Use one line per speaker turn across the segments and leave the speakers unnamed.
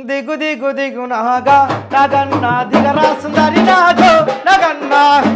దిగు దిగు దిగు నాగా నగన్న దిగరా సుందరి నాగో నగన్న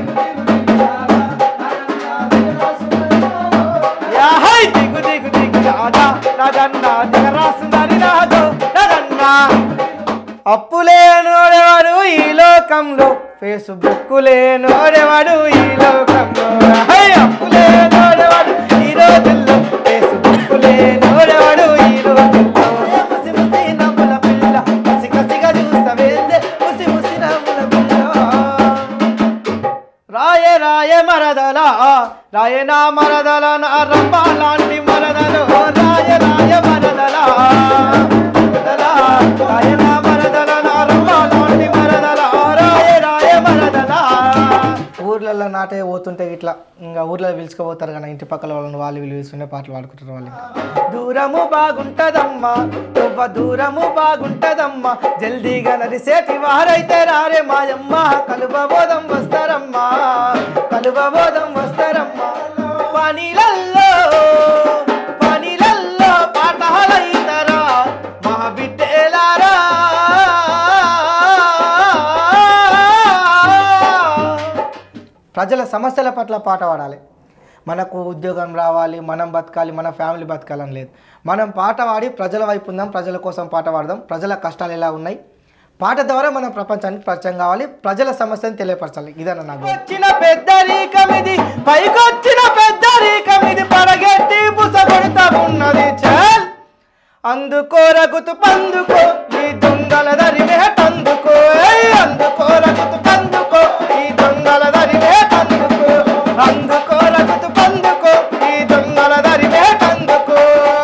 యాహై దిగు దిగు దిగు నాగా నగన్న దిగరా సుందరి నాగో నగన్న అప్పులేనోడెవడు ఈ లోకంలో ఫేస్బుక్ లేనోడెవడు ఈ లోకంలో హై అప్పులేనోడెవడు ఈ రోజుల్లో ఫేస్బుక్ లేనోడెవడు ఈ రోజుల్లో ముసి ముసి నవ్వుల పిల్ల కసి కసిగా చూస్తవేందే ముసి ముసి నవ్వుల పిల్ల రాయ రాయ మరదల రాయ నా మరదల నా రంభ లాంటి మరదలు రాయ రాయ మరదల మరదల, రాయ నా మరదల నా రంభ లాంటి మరదల రాయ రాయ మరదల ఊర్లలో నాటే పోతుంటే ఇట్లా ఇంకా ఊర్లో పిలుచుకుపోతారు కానీ ఇంటి పక్కల వాళ్ళని వాళ్ళు వీళ్ళు పిలుచుకునే పాటలు పాడుకుంటారు వాళ్ళు ఇంకా. దూరము బాగుంటదమ్మా నువ్వ దూరము బాగుంటదమ్మా జల్దీగా నడిసేటి వారైతే రారే మాయమ్మ కలువబోధం వస్తారమ్మా కలువబోధం వస్తారమ్మా పనిలల్లో పనిలల్లో పాఠాలైతరా మా బిడ్డేలారా ప్రజల సమస్యల పట్ల పాట పాడాలి మనకు ఉద్యోగం రావాలి మనం బతకాలి మన ఫ్యామిలీ బతకాలని లేదు మనం పాట పాడి ప్రజల వైపు ఉందాం ప్రజల కోసం పాట పాడదాం ప్రజల కష్టాలు ఎలా ఉన్నాయి పాట ద్వారా మనం ప్రపంచానికి పరిచయం కావాలి ప్రజల సమస్యను తెలియపరచాలి ఇదన్న నాకు వచ్చిన పెద్దరికమిది పైకొచ్చిన పెద్దరికమిది పడగెట్టి బుస కొడతా ఉన్నది చల్ అందుకో రగుతు పందుకో ఈ దొంగల దరి మేటందుకో ఏయ్ అందుకో రగుతు పందుకో ఈ దొంగల దరి మేటందుకో అందుకో రగుతు పందుకో ఈ దొంగల దరి మేటందుకో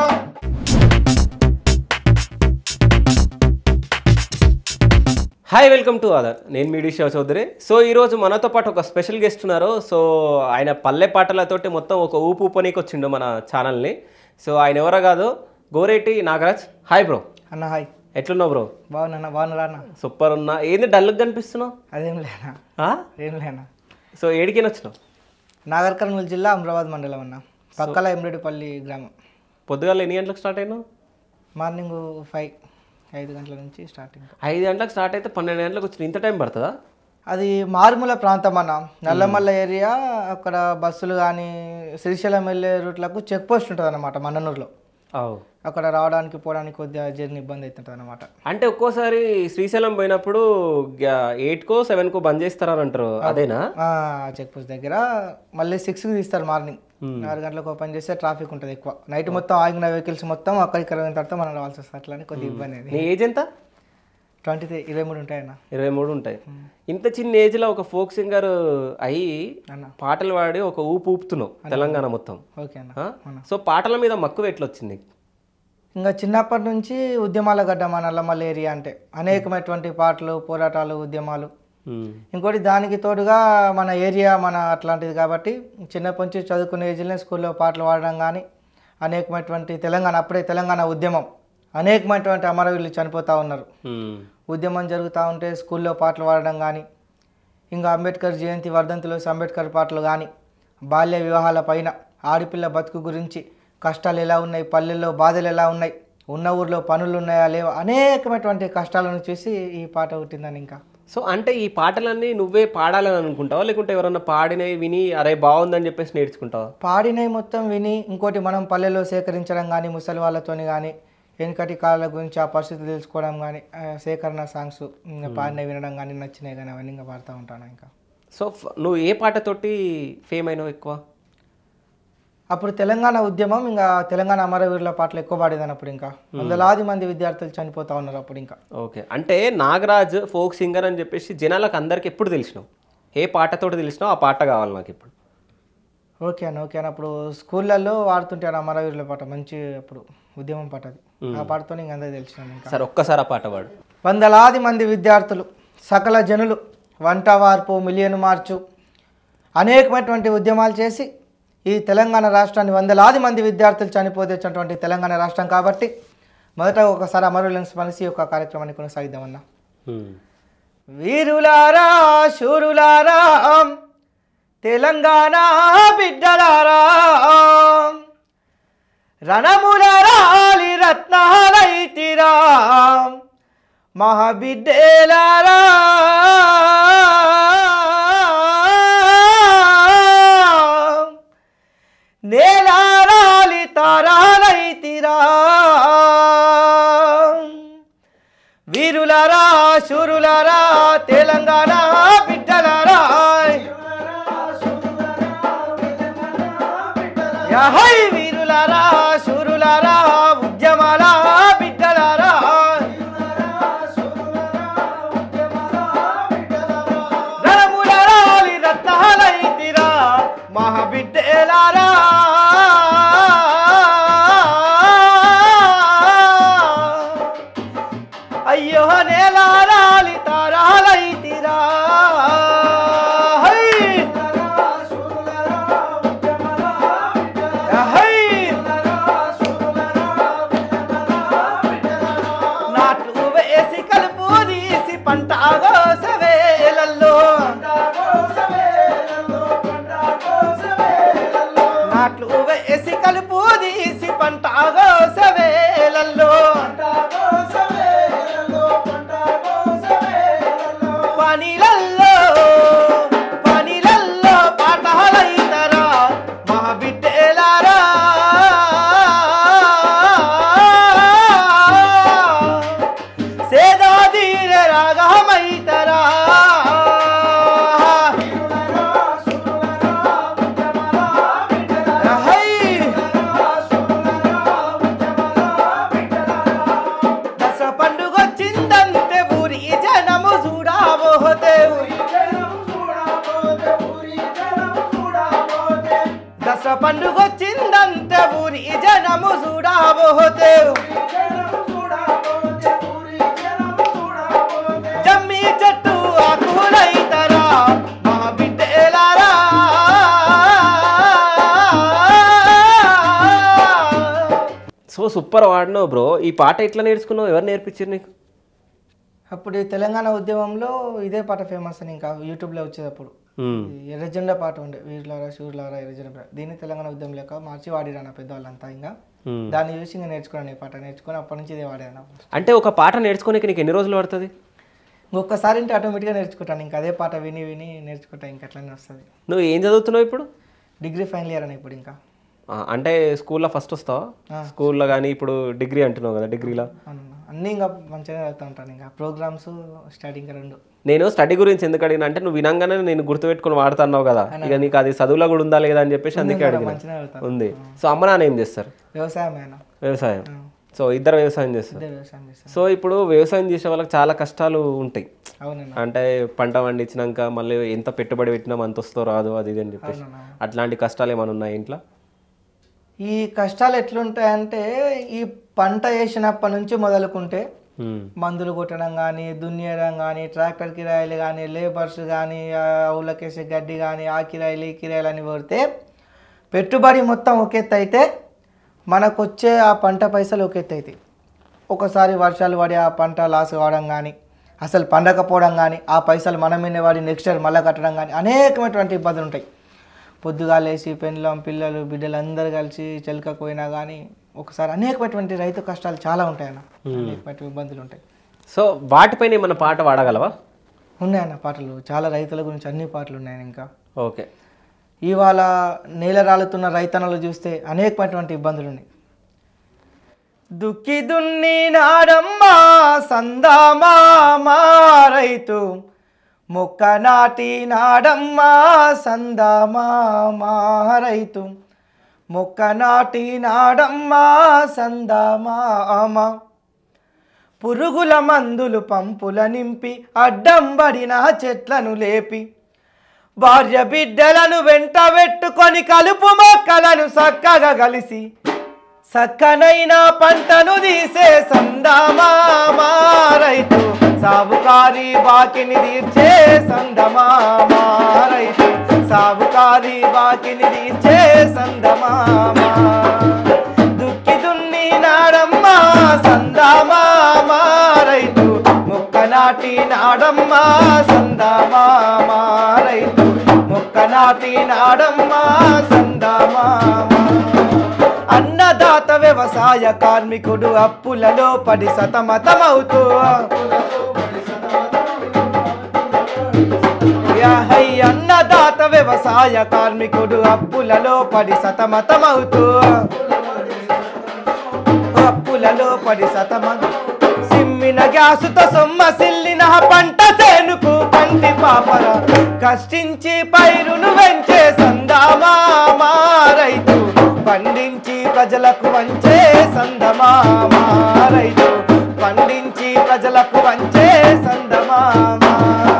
హాయ్ వెల్కమ్ టు అదర్ నేను మీ శివ చౌదరి సో ఈరోజు మనతో పాటు ఒక స్పెషల్ గెస్ట్ ఉన్నారు సో ఆయన పల్లె పాటలతోటి మొత్తం ఒక ఊపు ఊపనీకి వచ్చిండు మన ఛానల్ని సో ఆయన ఎవరో కాదు గోరేటి నాగరాజ్ హాయ్ బ్రో
అన్న హాయ్
ఎట్లున్నావు బ్రో
బాగున్నా బాగున్నారా అన్న
సూపర్ ఉన్నా ఏంది డల్గా కనిపిస్తున్నావు
అదేం లేనా
ఆ?
ఏం లేనా
సో ఏడికి వచ్చినావు
నాగర్ కర్నూలు జిల్లా అమరాబాద్ మండలం అన్న పక్కల ఎమ్రెడ్డిపల్లి గ్రామం
పొద్దుగాల ఎన్ని గంటలకు స్టార్ట్ అయినావు
మార్నింగ్ ఫైవ్ ఐదు గంటల నుంచి స్టార్టింగ్
ఐదు గంటలకు స్టార్ట్ అయితే పన్నెండు గంటలకు వచ్చిన ఇంత టైం పడుతుందా
అది మారుమూల ప్రాంతం అన్న నల్లమల్ల ఏరియా అక్కడ బస్సులు కానీ శ్రీశైలం వెళ్ళే రూట్లకు చెక్ పోస్ట్ ఉంటుంది అనమాట మన్ననూరులో
అవు
అక్కడ రావడానికి పోవడానికి కొద్దిగా జర్నీ ఇబ్బంది అవుతుంటుంది అనమాట
అంటే ఒక్కోసారి శ్రీశైలం పోయినప్పుడు ఎయిట్కో సెవెన్కో బంద్ చేస్తారని అంటారు అదేనా
చెక్ పోస్ట్ దగ్గర మళ్ళీ సిక్స్కి తీస్తారు మార్నింగ్ ఆరు గంటలకు ఓపెన్ చేస్తే ట్రాఫిక్ ఉంటుంది ఎక్కువ నైట్ మొత్తం ఆగిన వెహికల్స్ మొత్తం అక్కడికి ఇరవై తర్వాత మనం రావాల్సి వస్తుంది అట్లని కొద్దిగా ఇబ్బంది అది
నీ ఏజ్ ఎంత
ట్వంటీ త్రీ ఇరవై మూడు ఉంటాయన్న
ఇరవై మూడు ఉంటాయి ఇంత చిన్న ఏజ్లో ఒక ఫోక్ సింగర్ అయ్యి
అన్న.
పాటలు పాడి ఒక ఊపు ఊపుతున్నావు తెలంగాణ మొత్తం
ఓకే అన్న
ఆ? సో పాటల మీద మక్కువ ఎట్లా వచ్చింది
ఇంకా చిన్నప్పటి నుంచి ఉద్యమాల గడ్డ మన నల్లమల్ల ఏరియా అంటే అనేకమైనటువంటి పాటలు పోరాటాలు ఉద్యమాలు
ఉమ్.
ఇంకోటి దానికి తోడుగా మన ఏరియా మన అట్లాంటిది కాబట్టి చిన్నప్పటి నుంచి చదువుకునే ఏజ్లోనే స్కూల్లో పాటలు పాడడం కానీ అనేకమైనటువంటి తెలంగాణ అప్పుడే తెలంగాణ ఉద్యమం అనేకమైనటువంటి అమరవీరులు చనిపోతూ ఉన్నారు
ఉమ్.
ఉద్యమం జరుగుతూ ఉంటే స్కూల్లో పాటలు పాడడం కానీ ఇంకా అంబేద్కర్ జయంతి వర్ధంతిలో అంబేద్కర్ పాటలు కానీ బాల్య వివాహాల పైన ఆడపిల్ల బతుకు గురించి కష్టాలు ఎలా ఉన్నాయి పల్లెల్లో బాధలు ఎలా ఉన్నాయి ఉన్న ఊర్లో పనులు ఉన్నాయా లేవా అనేకమైనటువంటి కష్టాలను చూసి ఈ పాట పుట్టిందని ఇంకా
సో అంటే ఈ పాటలన్నీ నువ్వే పాడాలని అనుకుంటావా లేకుంటే ఎవరన్నా పాడినవి విని అరే బాగుందని చెప్పేసి నేర్చుకుంటావా
పాడినవి మొత్తం విని ఇంకోటి మనం పల్లెల్లో సేకరించడం కానీ ముసలి వాళ్ళతోని కానీ వెనుకటి కాలాల గురించి ఆ పరిస్థితి తెలుసుకోవడం కానీ ఆ, సేకరణ సాంగ్స్ ఇంకా పాడినవి వినడం కానీ నచ్చినాయి కానీ అవన్నీ ఇంకా పాడుతూ ఉంటాను ఇంకా
సో ఫ- నువ్వు ఏ పాటతోటి ఫేమ్ అయినావు ఎక్కువ
అప్పుడు తెలంగాణ ఉద్యమం ఇంకా తెలంగాణ అమరవీరుల పాటలు ఎక్కువ పాడేదాన్ని అప్పుడు ఇంకా వందలాది మంది విద్యార్థులు చనిపోతా ఉన్నారు అప్పుడు ఇంకా
ఓకే అంటే నాగరాజ్ ఫోక్ సింగర్ అని చెప్పేసి జనాలకు అందరికి ఎప్పుడు తెలిసినావు ఏ పాటతోటి తెలిసినావు ఆ పాట కావాలి నాకు ఇప్పుడు
ఓకే అన్న ఓకే అన్న అప్పుడు స్కూళ్ళల్లో వాడుతుంటారు అమరవీరుల పాట మంచి అప్పుడు ఉద్యమం పాట అది ఆ పాటతో ఇంక అందరికి తెలిసినాను ఇంకా
సరే ఒక్కసారి ఆ పాట పాడు
వందలాది మంది విద్యార్థులు సకల జనులు వంట వార్పు మిలియన్ మార్చు అనేకమైనటువంటి ఉద్యమాలు చేసి ఈ తెలంగాణ రాష్ట్రాన్ని వందలాది మంది విద్యార్థులు చనిపోతే వచ్చినటువంటి తెలంగాణ రాష్ట్రం కాబట్టి మొదట ఒకసారి అమరులను స్మరిసి ఒక కార్యక్రమాన్ని కొనసాగిద్దామన్నా
ఉమ్.
వీరులారా శూరులారా తెలంగాణ బిడ్డలారా రణముల రాలి రత్నాలైతిరా మహాబిడ్డేలారా నేలారాలి తారాలైతిరా వీరులారా శూరులారా తెలంగాణ బిడ్డలారా యహై వీరులారా శూరులారా ఉద్యమాల బిడ్డలారా రణములరాలి రత్నాలైతిరా మహాబిడ్డలారా అయ్యో నేలారాలి తారాలైతిరా హై! హై! నాట్లు వేసి కలుపు తీసి పంట గోసవేలల్లో నాట్లు వేసి కలుపు తీసి పంట గోసవేలల్లో పనిలల్లో పనిలల్లో పాఠాలైతరా మహాబిడ్డేలారా సేదాదీర రాగమైతరా హై! దస పండుగొచ్చిందంటే ఊరి జనము చూడాబోతే దస పండుగొచ్చిందంటే ఊరి జనము చూడాబోతే జమ్మి చెట్టు ఆకులైతరా మా బిడ్డేలారా
సో సూపర్ వాడినావు బ్రో ఈ పాట ఎట్లా నేర్చుకున్నావు ఎవరు నేర్పించారు నీకు
అప్పుడు ఈ తెలంగాణ ఉద్యమంలో ఇదే పాట ఫేమస్ అని ఇంకా యూట్యూబ్లో వచ్చేటప్పుడు
మ్మ్.
ఈ ఎర్రజెండా పాట ఉండే వీరులారా శూరులారా ఎర్రజెండా దీన్ని తెలంగాణ ఉద్యమం లేక మార్చి వాడిరా నా పెద్దవాళ్ళంతా ఇంకా
మ్మ్.
దాన్ని చూసి ఇంకా నేర్చుకున్నాను ఈ పాట నేర్చుకొని అప్పటి నుంచి ఇదే వాడాను
అంటే ఒక పాట నేర్చుకోనికి నీకు ఎన్ని రోజులు పడుతుంది
ఇంకొకసారి అంటే ఆటోమేటిక్గా నేర్చుకుంటాను ఇంకా అదే పాట విని విని నేర్చుకుంటాను ఇంకా అట్లనే వస్తుంది
నువ్వు ఏం చదువుతున్నావు ఇప్పుడు
డిగ్రీ ఫైనల్ ఇయర్ అని ఇప్పుడు ఇంకా
ఆ, అంటే స్కూల్లో ఫస్ట్ వస్తావా స్కూల్లో కానీ ఇప్పుడు డిగ్రీ అంటున్నావు కదా డిగ్రీలో
అవును. అన్నీ ఇంకా మంచిగా చదువుతూ ఉంటాను ఇంకా ప్రోగ్రామ్స్ స్టడీ ఇంకా రెండు
నేను స్టడీ గురించి ఎందుకు అడిగిన అంటే నువ్వు వినంగానే నేను గుర్తుపెట్టుకుని వాడుతున్నావు కదా ఇక నీకు అది చదువులో కూడా ఉందా లేదా అని చెప్పేసి అందుకే అడిగిన
మంచిగా చదువుతాను
ఉంది సో అమ్మ నాన్న ఏం చేస్తారు
వ్యవసాయం అయినా
వ్యవసాయం సో ఇద్దరు వ్యవసాయం చేస్తారు
ఇదే వ్యవసాయం చేస్తాను
సో ఇప్పుడు వ్యవసాయం చేసే వాళ్ళకి చాలా కష్టాలు ఉంటాయి
అవునన్నా
అంటే పంట పండించినాక మళ్ళీ ఎంత పెట్టుబడి పెట్టినాం అంత వస్తో రాదు అది ఇది అని చెప్పేసి
అవునన్నా
అట్లాంటి కష్టాలు ఏమైనా ఉన్నాయి ఇంట్లో
ఈ కష్టాలు ఎట్లుంటాయంటే ఈ పంట వేసినప్పటి నుంచి మొదలుకుంటే
ఉమ్,
మందులు కొట్టడం కానీ దున్నేయడం కానీ ట్రాక్టర్ కిరాయిలు కానీ లేబర్స్ కానీ ఆవులకేసే గడ్డి కానీ ఆ కిరాయిలు ఈ కిరాయిలు అని కొడితే పెట్టుబడి మొత్తం ఒక ఎత్తు అయితే మనకు వచ్చే ఆ పంట పైసలు ఒక ఎత్తు అవుతాయి ఒకసారి వర్షాలు పడి ఆ పంట లాస్ కావడం కానీ అసలు పండకపోవడం కానీ ఆ పైసలు మన మీద పడి నెక్స్ట్ ఇయర్ మళ్ళీ కట్టడం కానీ అనేకమైనటువంటి ఇబ్బందులు ఉంటాయి పొద్దుగా లేచి పెండ్లం పిల్లలు బిడ్డలు అందరూ కలిసి చెలకకు పోయినా కానీ ఒకసారి అనేకమైనటువంటి రైతు కష్టాలు చాలా ఉంటాయన్న అనేకమైనటువంటి ఇబ్బందులు ఉంటాయి
సో వాటిపైన ఏమైనా పాట పాడగలవా
ఉన్నాయన్న పాటలు చాలా రైతుల గురించి అన్ని పాటలు ఉన్నాయి ఇంకా
ఓకే
ఇవాళ నేల రాలుతున్న రైతన్నలు చూస్తే అనేకమైనటువంటి ఇబ్బందులు ఉన్నాయి దుక్కి దున్ని నాడమ్మా సందామా మా రైతు మొక్క నాటి నాడమ్మా సందామా మా రైతు మొక్క నాటి నాడమ్మా సందామామా పురుగుల మందులు పంపుల నింపి అడ్డంబడిన చెట్లను లేపి భార్య బిడ్డలను వెంట పెట్టుకొని కలుపు మొక్కలను చక్కగా కలిసి సక్కనైన పంటను తీసే సందమామా రైతు సావుకారి బాకిని తీర్చే సందమామా రైతు సావుకారి బాకిని తీర్చే సందమామా దుక్కి దున్ని నాడమ్మా సందమామా రైతు మొక్క నాటి నాడమ్మా సందమామా రైతు మొక్క నాటి నాడమ్మా సందమామా అన్నదాత వ్యవసాయ కార్మికుడు అప్పులలో పడి సతమతమవుతూ వ్యవసాయ కార్మికుడు అప్పులలో పడి సతమతమవుతూ అప్పులలో పడి సతమత సిమ్మిన గ్యాసుతో సొమ్మ సిల్లిన పంట సేనుకు కంటి పాపర కష్టించి పైరును వెంచే సందామా రైతు పండించి ప్రజలకు వంచే సందమామా రైతు పండించి ప్రజలకు వంచే సందమామా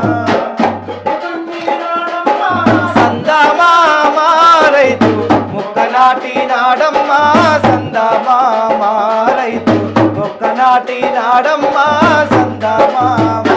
సందమామా రైతు ముక్క నాటి నాడమ్మా సందమామా రైతు ముక్క నాటి నాడమ్మా సందమామా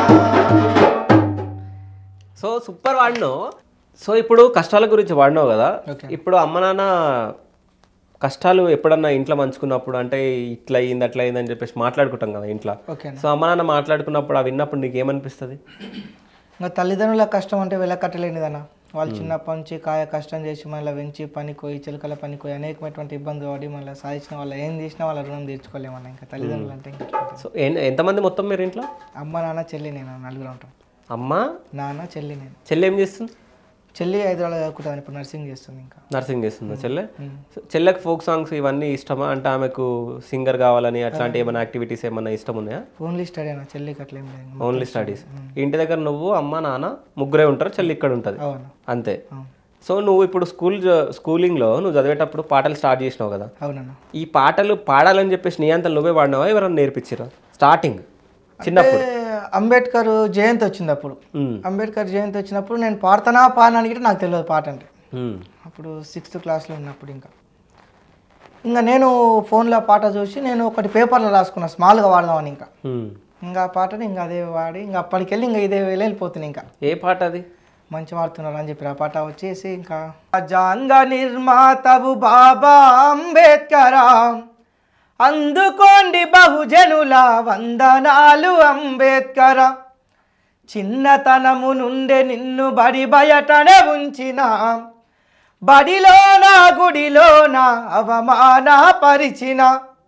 సో సూపర్ వాడినావు సో ఇప్పుడు కష్టాల గురించి వాడినావు కదా
Okay.
ఇప్పుడు అమ్మ నాన్న కష్టాలు ఎప్పుడన్నా ఇంట్లో మంచుకున్నప్పుడు అంటే ఇట్లా అయ్యింది అట్లా అయింది అని చెప్పేసి మాట్లాడుకుంటాం కదా ఇంట్లో
ఓకే
సో అమ్మ నాన్న మాట్లాడుకున్నప్పుడు అవి విన్నప్పుడు నీకు ఏమనిపిస్తుంది
ఇంకా తల్లిదండ్రుల కష్టం అంటే వెలకట్టలేనిదన్న వాళ్ళు చిన్నప్పటి నుంచి కాయ కష్టం చేసి మళ్ళీ వెంచి పనికోయి చిలకల పనికోయి అనేకమైనటువంటి ఇబ్బందులు పడి మళ్ళీ సాధించిన వాళ్ళు ఏం చేసినా వాళ్ళ రుణం తీర్చుకోలేమన్న ఇంకా తల్లిదండ్రులు అంటే ఇంకా అట్లా ఉంటుంది.
సో ఎన్- ఎంతమంది మొత్తం మీరు ఇంట్లో
అమ్మ నాన్న చెల్లి నేను నలుగురు ఉంటాం
అమ్మ
నాన్న చెల్లి నేను
చెల్లి ఏం చేస్తుంది
చెల్లి హైదరాబాద్ చదువుకుంటాను ఇప్పుడు నర్సింగ్ చేస్తుంది ఇంకా
నర్సింగ్ చేస్తుందా చెల్లె సో చెల్లెకి ఫోక్ సాంగ్స్ ఇవన్నీ ఇష్టమా అంటే ఆమెకు సింగర్ కావాలని అట్లాంటి ఏమైనా యాక్టివిటీస్ ఏమైనా ఇష్టం ఉన్నాయా
ఓన్లీ స్టడీ అన్న చెల్లికి అట్లా ఏం లేదు
ఓన్లీ స్టడీస్ ఇంటి దగ్గర నువ్వు అమ్మ నాన్న ముగ్గురే ఉంటారు చెల్లి ఇక్కడ ఉంటుంది
అవును
అంతే
అవును
సో నువ్వు ఇప్పుడు స్కూల్ స్కూలింగ్లో నువ్వు చదివేటప్పుడు పాటలు స్టార్ట్ చేసినావు కదా
అవునన్న
ఈ పాటలు పాడాలని చెప్పేసి నీ అంతా నువ్వే పాడినావా ఎవరైనా నేర్పించారా స్టార్టింగ్ చిన్నప్పుడు
అంటే అంబేద్కర్ జయంతి వచ్చింది అప్పుడు
మ్మ్.
అంబేద్కర్ జయంతి వచ్చినప్పుడు నేను పాడుతానా పాడడానికి కూడా నాకు తెలియదు పాట అంటే
మ్మ్.
అప్పుడు సిక్స్త్ క్లాస్లో ఉన్నప్పుడు ఇంకా ఇంకా నేను ఫోన్లో పాట చూసి నేను ఒకటి పేపర్లో రాసుకున్నా స్మాల్గా వాడదామని ఇంకా
మ్మ్.
ఇంకా ఆ పాటని ఇంకా అదే వాడి ఇంకా అప్పటికెళ్ళి ఇంకా ఇదే వేళ వెళ్ళిపోతుంది ఇంకా
ఏ పాట అది
మంచి వాడుతున్నారు అని చెప్పి ఆ పాట వచ్చేసి ఇంకా రాజ్యాంగ నిర్మాతవు బాబా అంబేద్కరా అందుకోండి బహుజనుల వందనాలు అంబేద్కర చిన్నతనము నుండే నిన్ను బడి బయటనే ఉంచిన బడిలోన గుడిలోన అవమానపరిచిన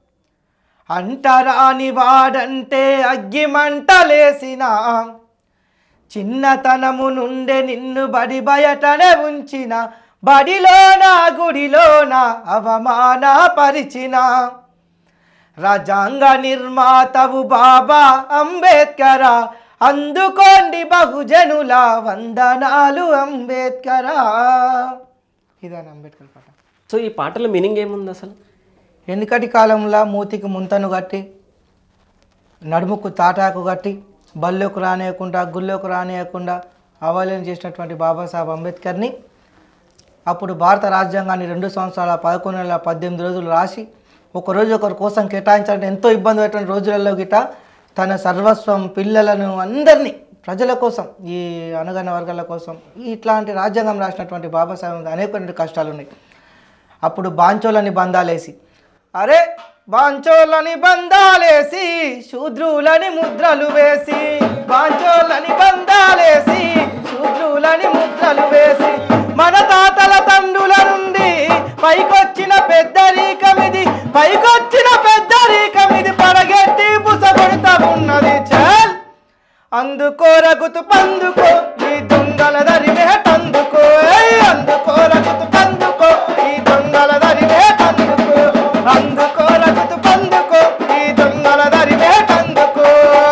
అంటరాని వాడంటే అగ్గిమంటలేసిన చిన్నతనము నుండే నిన్ను బడి బయటనే ఉంచిన బడిలోన గుడిలోన అవమానపరిచిన రాజ్యాంగ నిర్మాతవు బాబా అంబేద్కర అందుకోండి బహుజనుల వందనాలు అంబేద్కర ఇదని అంబేద్కర్ పాట
సో ఈ పాటలో మీనింగ్ ఏముంది అసలు
వెనుకటి కాలంలో మూతికి ముంతను కట్టి నడుముకు తాటాకు కట్టి బల్లోకి రానియకుండా గుళ్ళోకి రానియకుండా అవలేని చేసినటువంటి బాబాసాహెబ్ అంబేద్కర్ని అప్పుడు భారత రాజ్యాంగాన్ని రెండు సంవత్సరాల పదకొండు నెలల పద్దెనిమిది రోజులు రాసి ఒక రోజు ఒకరి కోసం కేటాయించాలంటే ఎంతో ఇబ్బంది పెట్టిన రోజులలో గిట తన సర్వస్వం పిల్లలను అందరినీ ప్రజల కోసం ఈ అనుగణ వర్గాల కోసం ఇట్లాంటి రాజ్యాంగం రాసినటువంటి బాబాసాహెబ్ అనేక కష్టాలు ఉన్నాయి అప్పుడు బాంచోలని బంధాలేసి అరే బాంచోలని బంధాలేసి శూద్రులని ముద్రలు వేసి బాంచోలని బంధాలేసి శూద్రులని ముద్రలు వేసి మన తాతల తండ్రుల నుండి పైకొచ్చిన పెద్దరీకమిది పైకొచ్చిన పెద్దరీకమిది పడగెట్టి బుసగొడతా ఉన్నది చల్ అందుకో రగుతు పందుకో ఈ దొంగల దరివేటందుకో ఏయ్ అందుకో రగుతు పందుకో ఈ దొంగల దరివేటందుకో అందుకో రగుతు పందుకో ఈ దొంగల దరివేటందుకో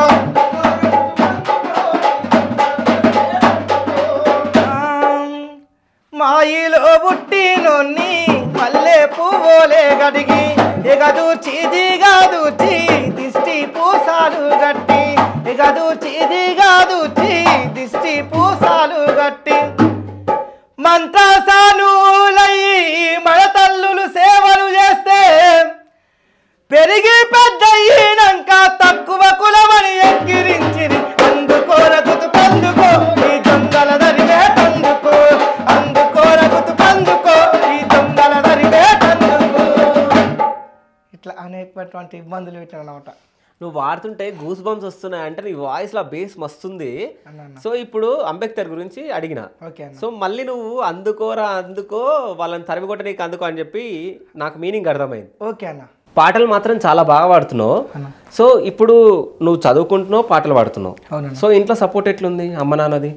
మాయిలో పుట్టినొన్ని మల్లె పువ్వులే గడిగి ఎగదూచి దిగదూచి దిష్టి పూసాలు గట్టి ఎగదూచి దిగదూచి దిష్టి పూసాలు గట్టి మంత్రసానులయ్యి మడతల్లులు సేవలు చేస్తే పెరిగి పెద్ద అయినాక తక్కువ కులమని ఎక్కిరించిరి అందుకో రగుతు పందుకో ఈ దొంగల దరివేటందుకో అందుకో రగుతు పందుకో ఈ దొంగల దరివేటందుకో ఇట్లా అనేకటువంటి ఇబ్బందులు పెట్టాను అనమాట
నువ్వు వాడుతుంటే గూస్ బంప్స్ వస్తున్నాయి అంటే నీ వాయిస్లో బేస్ మస్తుంది
అన్న అన్న.
సో ఇప్పుడు అంబేద్కర్ గురించి అడిగిన
ఓకే అన్న
సో మళ్ళీ నువ్వు అందుకోరా అందుకో వాళ్ళని తరిమి కొట్ట నీకు అందుకో అని చెప్పి నాకు మీనింగ్ అర్థమైంది
ఓకే అన్న
పాటలు మాత్రం చాలా బాగా పాడుతున్నావు
అన్న
సో ఇప్పుడు నువ్వు చదువుకుంటున్నావు పాటలు పాడుతున్నావు
అవునన్న
సో ఇంట్లో సపోర్ట్ ఎట్లుంది అమ్మ నాన్నది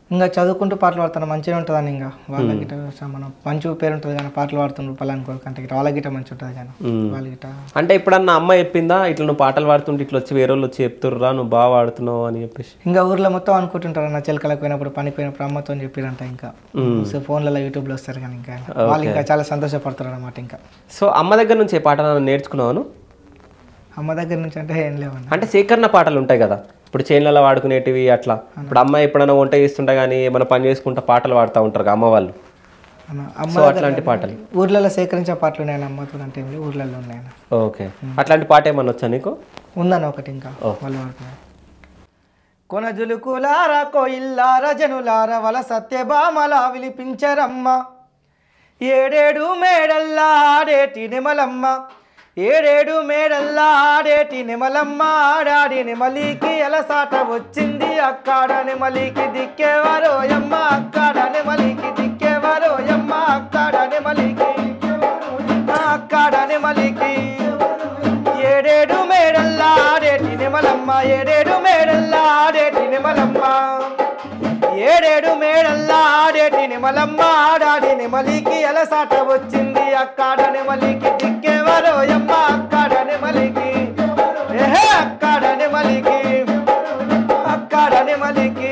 ఇంకా చదువుకుంటూ పాటలు పాడుతాను మంచిగా ఉంటుందని ఇంకా వాళ్ళ గిట మనం మంచి పేరు ఉంటుంది కానీ పాటలు పాడుతుండ్రు పలాని కొడుకు అంటే గిట వాళ్ళ గిట మంచి ఉంటుంది కానీ వాళ్ళ గిట
అంటే ఎప్పుడన్నా అమ్మ చెప్పిందా ఇట్లా నువ్వు పాటలు పాడుతుంటే ఇట్లా వచ్చి వేరే వాళ్ళు వచ్చి చెప్తుర్రా నువ్వు బాగా పాడుతున్నావు అని చెప్పేసి
ఇంకా ఊర్లో మొత్తం అనుకుంటుంటారు నా చిలకలకు పోయినప్పుడు పని పోయినప్పుడు అమ్మతో చెప్పిరంట ఇంకా
మ్మ్.
సో ఫోన్లలో యూట్యూబ్లో వస్తారు కానీ ఇంకా వాళ్ళు ఇంకా చాలా సంతోషపడతారు అనమాట ఇంకా
సో అమ్మ దగ్గర నుంచి ఏ పాటలు నేర్చుకున్నావు
అమ్మ దగ్గర నుంచి అంటే ఏం లేవన్న
అంటే సేకరణ పాటలు ఉంటాయి కదా ఇప్పుడు చేనులలో వాడుకునేటివి అట్లా ఇప్పుడు అమ్మ ఎప్పుడైనా వంట చేస్తుంటే కానీ ఏమైనా పని చేసుకుంటా పాటలు పాడుతూ ఉంటారు కదా అమ్మ వాళ్ళు
అన్న అమ్మ
సో అట్లాంటి పాటలు
ఊర్లలో సేకరించే పాటలు ఉన్నాయన్న అమ్మతో అంటే ఏం లేవు, ఊర్లలో ఉన్నాయన్న
ఓకే అట్లాంటి పాట ఏమన్నా వచ్చా నీకు
ఉందన్న ఒకటి ఇంకా వాళ్ళు వాడుకున్నారు కొనజులుకులార కోయిల్లార జనులార వల సత్యభామల విలిపించరమ్మ ఏడేడు మేడల్లా ఆడేటి నిమలమ్మ ఏడేడు మేడల్లా ఆడేటి నిమలమ్మ ఆడాడి నిమలికి ఎలసాట వచ్చింది అక్కడ నిమలికి దిక్కేవారోయమ్మ అక్కడ నిమలికి దిక్కేవారోయమ్మ అక్కడ నిమలికి అక్కడ నిమలికి ఏడేడు మేడల్లా ఆడేటి నిమలమ్మ ఏడేడు మేడల్లా ఆడేటి నిమలమ్మ ఏడేడు మేడల్లా ఆడేటి నిమలమ్మ ఆడాడి నిమలికి ఎలసాట వచ్చింది అక్కడ నిమలికి దిక్కేవరోయమ్మ అక్కడ నిమలికి ఏహే అక్కడ నిమలికి అక్కడ నిమలికి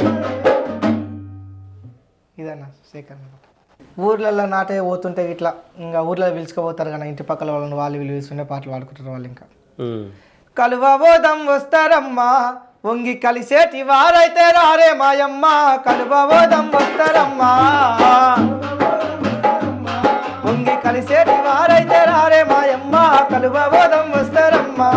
ఇదన్నా సేకరణ ఊర్లలో నాటే పోతుంటే ఇట్లా ఇంకా ఊర్లో పిలుచుకుపోతారు కానీ ఇంటి పక్కల వాళ్ళని వాళ్ళు వీళ్ళు పిలుచుకుంటే పాటలు పాడుకుంటారు వాళ్ళు ఇంకా
ఉమ్.
కలువబోదం వస్తారమ్మా వంగి కలిసేటి వారైతే రారే మాయమ్మ కలువబోదం వస్తారమ్మా వంగి కలిసేటి వారైతే రారే మాయమ్మ కలువబోదం వస్తారమ్మా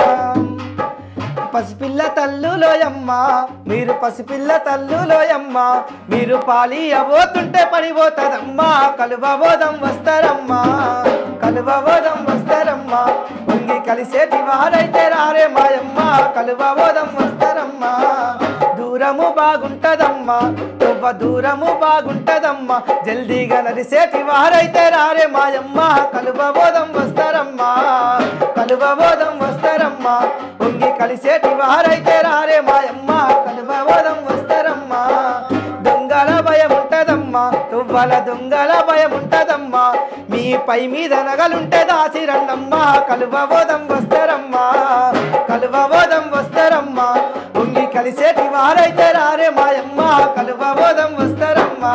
పసిపిల్ల తల్లులోయమ్మ మీరు పసిపిల్ల తల్లులోయమ్మ మీరు పాలి అవోతుంటే పడిపోతుందమ్మా కలువబోదం వస్తారమ్మా కలువబోదం వస్తారమ్మా వంగి కలిసేటి వారైతే రారే మాయమ్మ కలువబోదం వస్తారమ్మా దూరము బాగుంటదమ్మా తువ్వ దూరము బాగుంటదమ్మా జల్దీగా నడిసేటి వారైతే రారే మాయమ్మ కలువబోదం వస్తారమ్మా కలువబోదం వస్తారమ్మా వంగి కలిసేటి వారైతే రారే మాయమ్మ కలువబోదం వస్తారమ్మా దొంగల భయం ఉంటదమ్మా తువ్వల దొంగల భయం ఉంటదమ్మా మీ పై మీద నగలుంటే దాసి రండమ్మా కలువబోదం వస్తారమ్మా కలువబోదం వస్తారమ్మా ఉంగి కలిసేటి వారైతే రారే మాయమ్మ కలువబోదం వస్తారమ్మా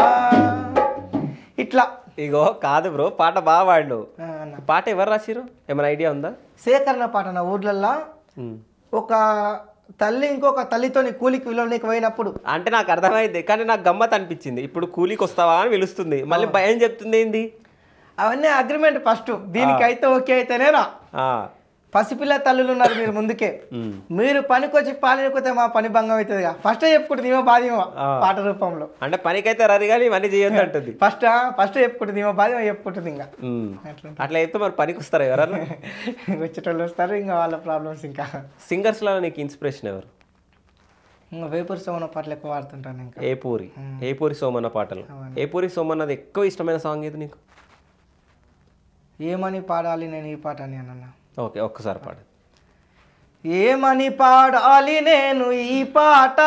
ఇట్లా
ఇగో కాదు బ్రో పాట బాగా పాడు
ఆ, అన్న.
పాట ఎవరు రాసిరు ఏమైనా ఐడియా ఉందా
సేకరణ పాట నా ఊర్లల్లో
ఉమ్.
ఒక తల్లి ఇంకొక తల్లితోని కూలికి విలువనికి పోయినప్పుడు
అంటే నాకు అర్థమైంది కానీ నాకు గమ్మత్ అనిపించింది ఇప్పుడు కూలీకి వస్తావా అని పిలుస్తుంది మళ్ళీ భయం చెప్తుంది ఏంది
అవన్నీ అగ్రిమెంట్ ఫస్ట్ దీనికైతే ఓకే అయితేనే రా
ఆ.
పసిపిల్ల తల్లులు ఉన్నారు మీరు ముందుకే
ఉమ్.
మీరు పనికొచ్చి పాలనకపోతే మా పని భంగం అవుతుందిగా ఫస్ట్ చెప్పుకుంటుంది ఏమో బాధ ఏమో
ఆ.
పాట రూపంలో
అంటే పనికైతే రరి కానీ ఇవన్నీ చేయొద్దు అంటుంది
ఫస్ట్ ఫస్ట్ చెప్పుకుంటుంది ఏమో బాధ ఏమో చెప్పుకుంటుంది ఇంకా
ఉమ్.
అట్లా
అట్లా చెప్తే మరి పనికి వస్తారా ఎవరన్నా
వచ్చేటోళ్ళు వస్తారు ఇంకా వాళ్ళ ప్రాబ్లమ్స్ ఇంకా
సింగర్స్లో నీకు ఇన్స్పిరేషన్ ఎవరు
ఇంకా వేపూర్ సోమన పాటలు ఎక్కువ వాడుతుంటాను ఇంకా
ఏ పూరి ఏ పూరి సోమన్న పాటలు ఏ పూరి సోమన్నది ఎక్కువ ఇష్టమైన సాంగ్ ఏది నీకు
ఏమని పాడాలి నేను ఈ పాట అని అన్న
ఓకే ఒక్కసారి పాడు
ఏమని పాడాలి నేను ఈ పాట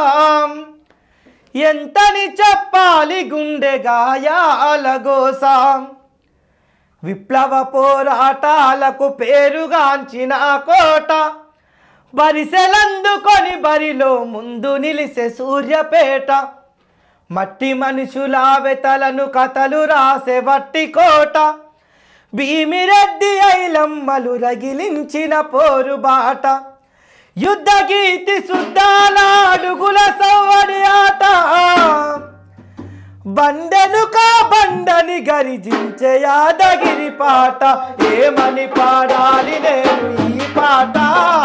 ఎంతని చెప్పాలి గుండె గాయాల గోసాం విప్లవ పోరాటాలకు పేరుగాంచిన కోట బరిసెలందుకొని బరిలో ముందు నిలిసే సూర్యపేట మట్టి మనుషుల వెతలను కథలు రాసే వట్టి కోట భీమిరెడ్డి ఐలమ్మలు రగిలించిన పోరుబాట యుద్ధ గీతి శుద్ధాల అడుగుల సవ్వడి ఆట బండెనుక బండని గరిజించే యాదగిరి పాట ఏమని పాడాలి నేను ఈ పాట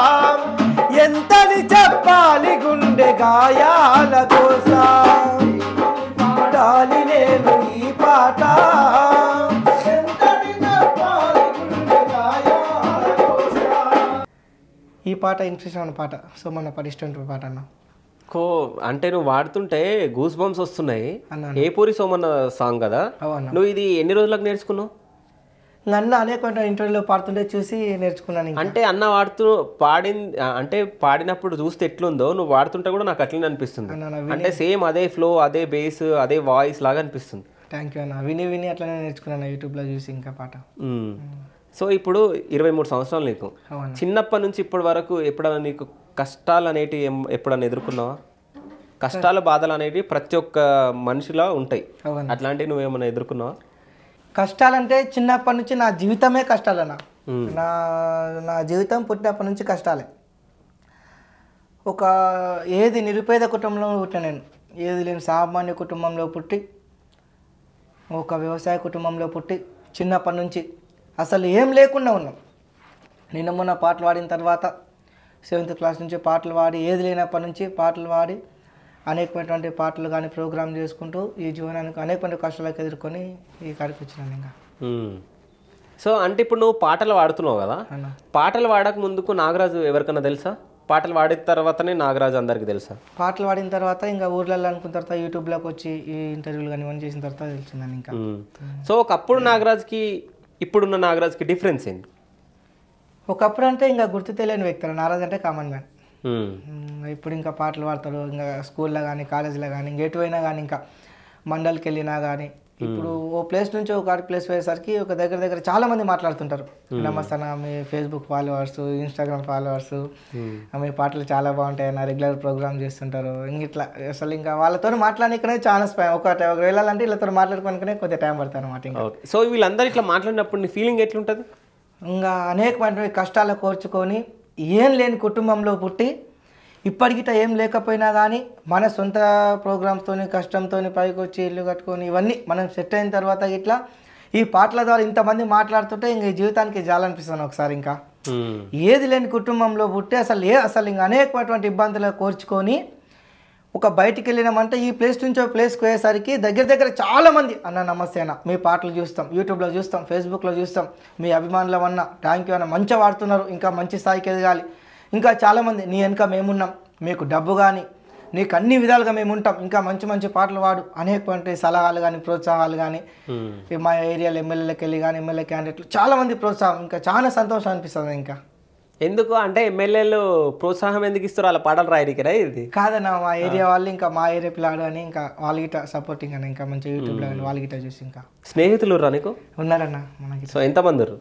ఎంతని చెప్పాలి గుండె గాయాల కోసం పాడాలి నేను ఈ పాట ఎంతని చెప్పాలి గుండె గాయాల కోసం. ఈ పాట ఇన్స్పిరేషన్ పాట సో మన పాట ఇష్టం పాట అన్న
కో అంటే నువ్వు వాడుతుంటే గూస్ బంప్స్ వస్తున్నాయి
అన్నా.
ఏ పూరి సోమన్న సాంగ్ కదా
అవునా
నువ్వు ఇది ఎన్ని రోజులకు నేర్చుకున్నావు
ఇంకా అన్న అనేక ఇంటర్వ్యూలో పాడుతుంటే చూసి నేర్చుకున్నాను ఇంకా
అంటే అన్న వాడుతూ పాడింది ఆ, అంటే పాడినప్పుడు చూస్తే ఎట్లుందో నువ్వు వాడుతుంటే కూడా నాకు అట్లనే అనిపిస్తుంది
అన్న నా
అంటే సేమ్ అదే ఫ్లో అదే బేస్ అదే వాయిస్ లాగా అనిపిస్తుంది
థ్యాంక్ యూ అన్న విని విని అట్లనే నేర్చుకున్నాను యూట్యూబ్లో చూసి ఇంకా పాట
మ్మ్. సో ఇప్పుడు ఇరవై మూడు సంవత్సరాలు నీకు
అవును
చిన్నప్పటి నుంచి ఇప్పటి వరకు ఎప్పుడైనా నీకు కష్టాలు అనేటివి ఎం- ఎప్పుడైనా ఎదుర్కొన్నావా కష్టాలు బాధలు అనేటివి ప్రతి ఒక్క మనిషిలో ఉంటాయి
అవును
అట్లాంటివి నువ్వేమైనా ఎదుర్కొన్నావా
కష్టాలంటే చిన్నప్పటి నుంచి నా జీవితమే కష్టాలన్న
మ్మ్.
నా నా జీవితం పుట్టినప్పటి నుంచి కష్టాలే ఒక ఏది నిరుపేద కుటుంబంలో పుట్టిన నేను ఏది లేని సామాన్య కుటుంబంలో పుట్టి ఒక వ్యవసాయ కుటుంబంలో పుట్టి చిన్నప్పటి నుంచి అసలు ఏం లేకుండా ఉన్నాం నిన్న మొన్న పాటలు పాడిన తర్వాత సెవెంత్ క్లాస్ నుంచి పాటలు పాడి ఏది లేనప్పటి నుంచి పాటలు పాడి అనేకమైనటువంటి పాటలు కానీ ప్రోగ్రామ్ చేసుకుంటూ ఈ జీవనానికి అనేకమైన కష్టాలకు ఎదుర్కొని ఈ కాడికి వచ్చినాను ఇంకా
మ్మ్. సో అంటే ఇప్పుడు నువ్వు పాటలు పాడుతున్నావు కదా
అన్న
పాటలు పాడక ముందుకు నాగరాజు ఎవరికైనా తెలుసా పాటలు పాడిన తర్వాతనే నాగరాజు అందరికి తెలుసా
పాటలు పాడిన తర్వాత ఇంకా ఊర్లలో అనుకున్న తర్వాత యూట్యూబ్లోకి వచ్చి ఈ ఇంటర్వ్యూలు కానీ ఇవన్నీ చేసిన తర్వాత తెలిసిందని ఇంకా
మ్మ్. సో ఒకప్పుడు నాగరాజుకి ఇప్పుడున్న నాగరాజుకి డిఫరెన్స్ ఏంటి
ఒకప్పుడు అంటే ఇంకా గుర్తు తెలియని వ్యక్తులు నారాజ్ అంటే కామన్ మ్యాన్
మ్మ్.
ఇప్పుడు ఇంకా పాటలు పాడతాడు ఇంకా స్కూల్లో కానీ కాలేజీలో కానీ ఇంక ఎటు అయినా కానీ ఇంకా మండలికి వెళ్ళినా కానీ ఇప్పుడు ఓ ప్లేస్ నుంచి ఒక ప్లేస్ పోయేసరికి ఒక దగ్గర దగ్గర చాలా మంది మాట్లాడుతుంటారు నమస్తే అన్న మీ ఫేస్బుక్ ఫాలోవర్స్ ఇన్స్టాగ్రామ్ ఫాలోవర్స్ మీ పాటలు చాలా బాగుంటాయి అన్న రెగ్యులర్ ప్రోగ్రామ్ చేస్తుంటారు ఇంక ఇట్లా అసలు ఇంకా వాళ్ళతో మాట్లాడనికనే చాలా స్పై- ఒక ఒక వెళ్ళాలంటే వీళ్ళతో మాట్లాడుకోనికనే కొద్దిగా టైం పడుతుంది అనమాట ఇంకా
ఓకే సో వీళ్ళందరూ ఇట్లా మాట్లాడినప్పుడు నీ ఫీలింగ్ ఎట్లుంటుంది
ఇంకా అనేకమైన కష్టాలు కోర్చుకొని ఏం లేని కుటుంబంలో పుట్టి ఇప్పటికిట ఏం లేకపోయినా కానీ మన సొంత ప్రోగ్రామ్స్తో కష్టంతో పైకి వచ్చి ఇల్లు కట్టుకొని ఇవన్నీ మనం సెట్ అయిన తర్వాత ఇట్లా ఈ పాటల ద్వారా ఇంతమంది మాట్లాడుతుంటే ఇంక ఈ జీవితానికి జాలనిపిస్తాను ఒకసారి ఇంకా
మ్మ్.
ఏది లేని కుటుంబంలో పుట్టి అసలు ఏ అసలు ఇంకా అనేకమైనటువంటి ఇబ్బందులు కోర్చుకొని ఒక బయటికి వెళ్ళినామంటే ఈ ప్లేస్ నుంచి ఒక ప్లేస్కి పోయేసరికి దగ్గర దగ్గర చాలా మంది అన్న నమస్తే అన్న మీ పాటలు చూస్తాం యూట్యూబ్లో చూస్తాం ఫేస్బుక్లో చూస్తాం మీ అభిమానులు అన్న థ్యాంక్ యూ అన్న మంచిగా వాడుతున్నారు ఇంకా మంచి స్థాయికి ఎదగాలి ఇంకా చాలామంది నీ వెనుక మేమున్నాం మీకు డబ్బు కానీ నీకు అన్ని విధాలుగా మేము ఉంటాం ఇంకా మంచి మంచి పాటలు పాడు అనేకటువంటి సలహాలు కానీ ప్రోత్సాహాలు కానీ
మ్మ్.
ఈ మా ఏరియాలో ఎమ్మెల్యేలకు వెళ్ళి కానీ ఎమ్మెల్యే క్యాండిడేట్లు చాలా మంది ప్రోత్సాహం ఇంకా చాలా సంతోషం అనిపిస్తుంది ఇంకా
ఎందుకు అంటే ఎమ్మెల్యేలు ప్రోత్సాహం ఎందుకు ఇస్తారు అలా పాటలు రాయడానికిరా ఇది
కాదన్న మా ఏరియా వాళ్ళు ఇంకా మా ఏరియా పిల్లాడు అని ఇంకా వాళ్ళ గిట సపోర్టింగ్ అని ఇంకా మంచి యూట్యూబ్లో కానీ వాళ్ళ గిట చూసి ఇంకా
స్నేహితులు రా నీకు
ఉన్నారన్న మనకి
సో ఎంతమంది ఉర్రు?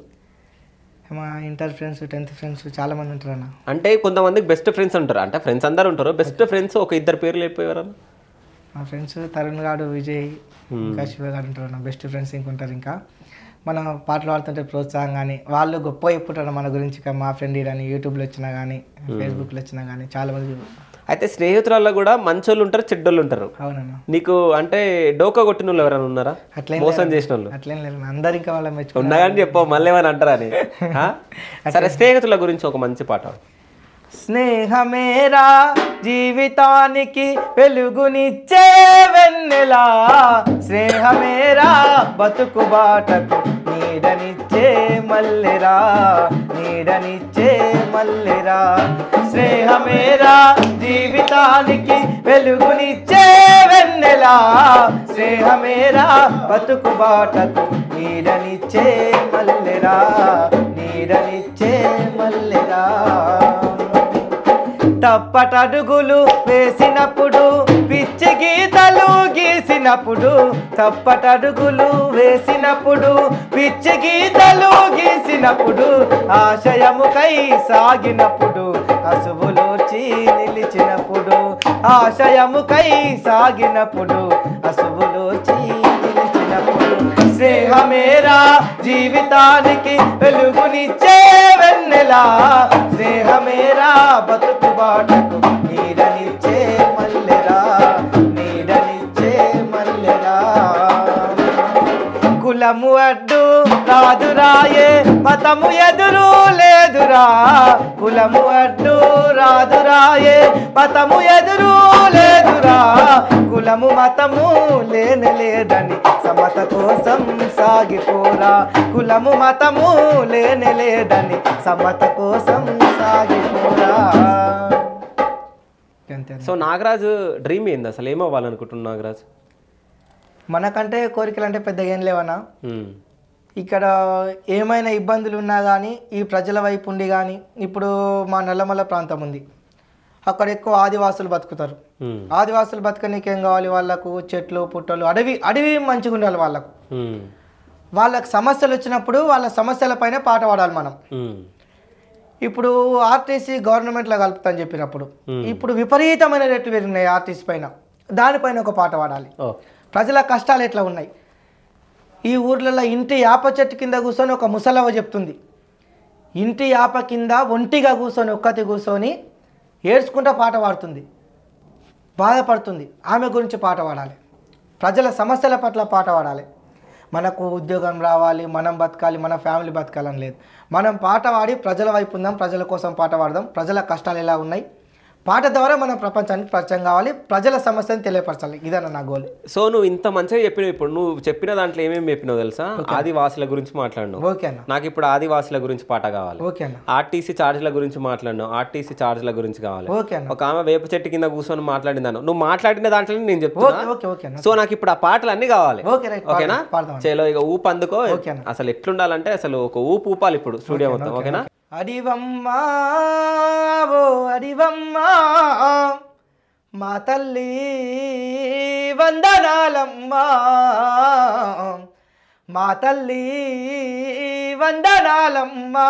మా ఇంటర్ ఫ్రెండ్స్ టెన్త్ ఫ్రెండ్స్ చాలా మంది ఉంటారన్న
అంటే కొంతమందికి బెస్ట్ ఫ్రెండ్స్ ఉంటారు అంటే ఫ్రెండ్స్ అందరు ఉంటారు బెస్ట్ ఫ్రెండ్స్ ఒక ఇద్దరు పేర్లు అయిపోయారు
మా ఫ్రెండ్స్ తరుణ్ గాడు విజయ్ ఇంకా శివ గారు ఉంటారు అన్న బెస్ట్ ఫ్రెండ్స్ ఇంకుంటారు ఇంకా మనం పాటలు పాడుతుంటే ప్రోత్సాహం కానీ వాళ్ళు గొప్ప చెప్పుంటారు మన గురించి ఇంకా మా ఫ్రెండ్ కానీ యూట్యూబ్లో వచ్చినా కానీ ఫేస్బుక్లో వచ్చినా కానీ చాలా మంది
అయితే స్నేహితురాల్లో కూడా మంచోళ్ళు ఉంటారు చెడ్డోళ్ళు ఉంటారు
అవునన్న
నీకు అంటే డోకా కొట్టిన వాళ్ళు ఎవరైనా ఉన్నారా
అట్లేం
మోసం చేసిన వాళ్ళు
అట్లేం లేదు అందరు ఇంకా వాళ్ళ మెచ్చుకో
ఉన్నా కానీ చెప్పు మళ్ళీ ఏమైనా అంటారా అని ఆ? సరే స్నేహితుల గురించి ఒక మంచి పాట
స్నేహమేరా జీవితానికి వెలుగునిచ్చే వెన్నెలా స్నేహమేరా బతుకు బాటకు నీడనిచ్చే మల్లెరా నీడనిచ్చే మల్లెరా స్నేహమేరా జీవితానికి వెలుగునిచ్చే వెన్నెలా స్నేహమేరా బతుకు బాటకు నీడనిచ్చే మల్లెరా నీడనిచ్చే మల్లెరా తప్పటడుగులు వేసినప్పుడు పిచ్చి గీతలు గీసినప్పుడు తప్పటడుగులు వేసినప్పుడు పిచ్చి గీతలు గీసినప్పుడు ఆశయముకై సాగినప్పుడు అసువులోచి నిలిచినప్పుడు ఆశయముకై సాగినప్పుడు అసువులోచి నిలిచినప్పుడు స్నేహమేరా జీవితానికి వెలుగునిచ్చే వెన్నెలా స్నేహమేరా బతుకు బాటకు నీడనిచ్చే మల్లెరా నీడనిచ్చే మల్లెరా కులము అడ్డు రాదు రాయే మతము ఎదురు లేదురా కులము అడ్డు రాదు రాయే మతము ఎదురు లేదురా కులము మతము లేని లేదని సమత కోసం సాగిపోరా కులము మతము లేని లేదని సమత కోసం సాగిపోరా అంతే
సో నాగరాజు డ్రీమ్ ఏంది అసలు ఏమవ్వాలనుకుంటున్నావు నాగరాజు
మనకంటే కోరికలు అంటే పెద్దగా ఏం లేవన్నా
ఉమ్.
ఇక్కడ ఏమైనా ఇబ్బందులు ఉన్నా కానీ ఈ ప్రజల వైపు ఉండి కానీ ఇప్పుడు మా నల్లమల్ల ప్రాంతం ఉంది అక్కడ ఎక్కువ ఆదివాసులు బతుకుతారు
ఉమ్,
ఆదివాసులు బతకనీకి ఏం కావాలి వాళ్ళకు చెట్లు పుట్టలు అడవి అడవి మంచిగా ఉండాలి వాళ్ళకు
ఉమ్,
వాళ్ళకి సమస్యలు వచ్చినప్పుడు వాళ్ళ సమస్యల పైన పాట పాడాలి మనం
ఉమ్,
ఇప్పుడు ఆర్టీసీ గవర్నమెంట్లో కలుపుతాని చెప్పినప్పుడు ఇప్పుడు విపరీతమైన రేట్లు పెరిగినాయి ఆర్టీసీ పైన దానిపైన ఒక పాట పాడాలి
ఓ
ప్రజల కష్టాలు ఎట్లా ఉన్నాయి ఈ ఊర్లలో ఇంటి యాప చెట్టు కింద కూర్చొని ఒక ముసలవ్వ చెప్తుంది ఇంటి యాప కింద ఒంటిగా కూర్చొని ఒక్కతి కూర్చొని ఏడ్చుకుంటా పాట పాడుతుంది బాధపడుతుంది ఆమె గురించి పాట పాడాలి ప్రజల సమస్యల పట్ల పాట పాడాలి మనకు ఉద్యోగం రావాలి మనం బతకాలి మన ఫ్యామిలీ బతకాలని లేదు మనం పాట పాడి ప్రజల వైపు ఉందాం ప్రజల కోసం పాట పాడదాం ప్రజల కష్టాలు ఎలా ఉన్నాయి పాట ద్వారా మనం ప్రపంచానికి పరిచయం కావాలి ప్రజల సమస్యను తెలియపరచాలి ఇదన్న నా గోల్
సో నువ్వు ఇంత మంచిగా చెప్పినావు ఇప్పుడు నువ్వు చెప్పిన దాంట్లో ఏమేమి చెప్పినావు తెలుసా ఆదివాసుల గురించి మాట్లాడినావు
ఓకే అన్న
నాకు ఇప్పుడు ఆదివాసుల గురించి పాట కావాలి
ఓకే అన్న
ఆర్టీసీ ఛార్జీల గురించి మాట్లాడినావు ఆర్టీసీ ఛార్జీల గురించి కావాలి
ఓకే అన్న
ఒక ఆమె వేప చెట్టు కింద కూర్చొని మాట్లాడిందాను నువ్వు మాట్లాడిన దాంట్లో నేను చెప్తున్నా
ఓకే ఓకే ఓకే అన్న
సో నాకు ఇప్పుడు ఆ పాటలు అన్నీ కావాలి
ఓకే రైట్
ఓకేనా
పాడదాం
చేలో ఇక ఊపు అందుకో
ఓకే అన్న.
అసలు ఎట్లుండాలంటే అసలు ఒక ఊపు ఊపాలి ఇప్పుడు స్టూడియో మొత్తం ఓకేనా
అడివమ్మా ఓ అడివమ్మా మా తల్లి వందనాలమ్మా మా తల్లి వందనాలమ్మా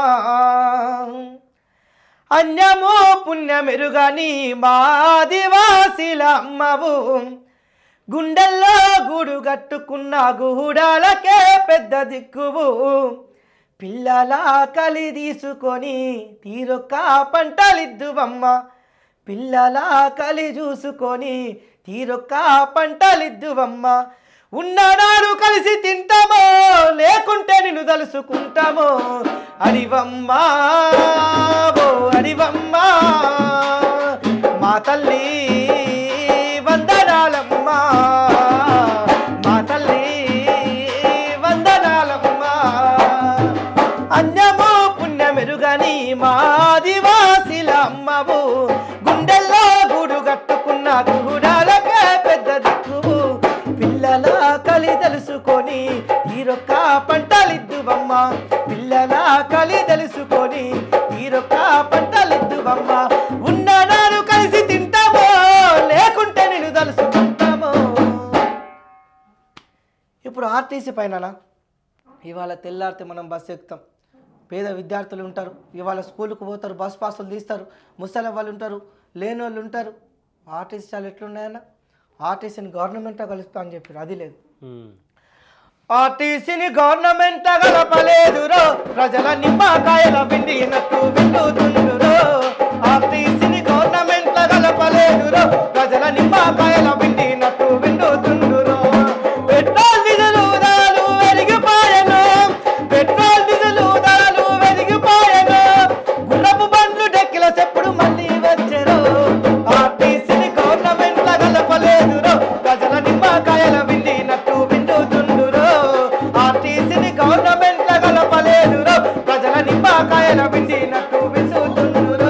అన్యము పుణ్యమెరుగని మాదివాసిల అమ్మవు గుండెల్లో గూడు కట్టుకున్న గూడాలకే పెద్ద దిక్కువు పిల్లల కలి తీసుకొని తీరొక్క పంటలిద్దువమ్మ పిల్లల కలి చూసుకొని తీరొక్క పంటలిద్దువమ్మ ఉన్ననాడు కలిసి తింటామో లేకుంటే నిన్ను తలుసుకుంటామో అడివమ్మా ఓ అడివమ్మా మా తల్లి వందనాలమ్మా మా తల్లి వందనాలమ్మా అన్యమో పుణ్యమెరుగని మాదివాసిల అమ్మవు గుండెల్లో గూడు కట్టుకున్న గూడాలకే పెద్ద దిక్కువు పిల్లల కలి తెలుసుకొని తీరొక్క పంటలిద్దువమ్మ పిల్లల కలి తెలుసుకొని తీరొక్క పంటలిద్దువమ్మ ఉన్ననాడు కలిసి తింటామో లేకుంటే నేను తలుసుకుంటామో ఇప్పుడు ఆర్టీసీ పైన ఇవాళ తెల్లారితే మనం బస్సు ఎక్కుతాం పేద విద్యార్థులు ఉంటారు ఇవాళ స్కూల్కి పోతారు బస్ పాసులు తీస్తారు ముసలి వాళ్ళు ఉంటారు లేని వాళ్ళు ఉంటారు ఆర్టీసీ చాలా ఎట్లున్నాయన్న ఆర్టీసీని గవర్నమెంట్ కలుస్తా అని చెప్పారు అది లేదు
ఉమ్.
ఆర్టీసీని గవర్నమెంట్ గలపలేదురో ప్రజల నిమ్మకాయల పిండినట్టు విండుతుండురో ఆర్టీసీని గవర్నమెంట్ గలపలేదురో ప్రజల నిమ్మకాయల పిండినట్టు విండుతుండురో పెట్రోల్ డీజిల్ ధరలు పెరిగిపోయెను పెట్రోల్ డీజిల్ ధరలు పెరిగిపోయెను గుర్రపు బండ్లు డెక్కిల చెప్పుడు మళ్ళీ వచ్చెరు ఆర్టీసీని గవర్నమెంట్ గలపలేదురో ప్రజల నిమ్మకాయల విండినట్టు విండుతుండురో ఆర్టీసీని గవర్నమెంట్ గలపలేదురో ప్రజల నిమ్మకాయల విండినట్టు విండుతుండురో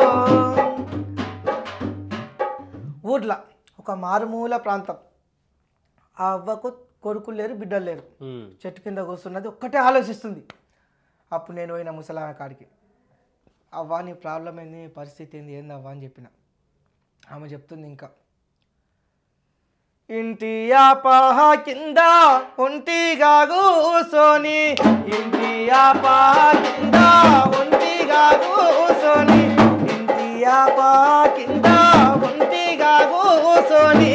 ఊర్ల ఒక మారుమూల ప్రాంతం ఆ అవ్వకు కొడుకులు లేరు బిడ్డలు లేరు
ఉమ్.
చెట్టు కింద కూర్చున్నది ఒక్కటే ఆలోచిస్తుంది అప్పుడు నేను పోయిన ముసలామె కాడికి అవ్వా నీ ప్రాబ్లం ఏంది నీ పరిస్థితి ఏంది ఏంది అవ్వా అని చెప్పిన ఆమె చెప్తుంది ఇంకా ఇంటి ఆపాహ కింద ఒంటిగా కూసోని ఇంటి ఆపాహ కింద ఒంటిగా కూసోని ఇంటి ఆపాహ కింద ఒంటిగా కూసోని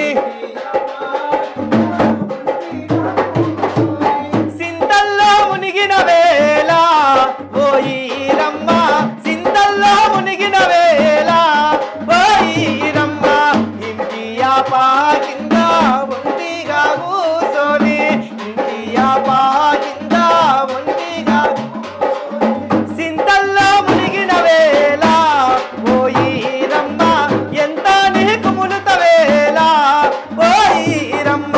సింతల్లో మునిగిన వేళ ఓయిరమ్మ సింతల్లో మునిగిన వేళ ఓయిరమ్మ ఇంటి ఆపా కింద ఒంటిగా కూసోని ఇంటి ఆపా కింద ఒంటిగా సింతల్లో మునిగిన వేళ ఓయిరమ్మ ఎంత నీకు మునుత వేళ ఓయిరమ్మ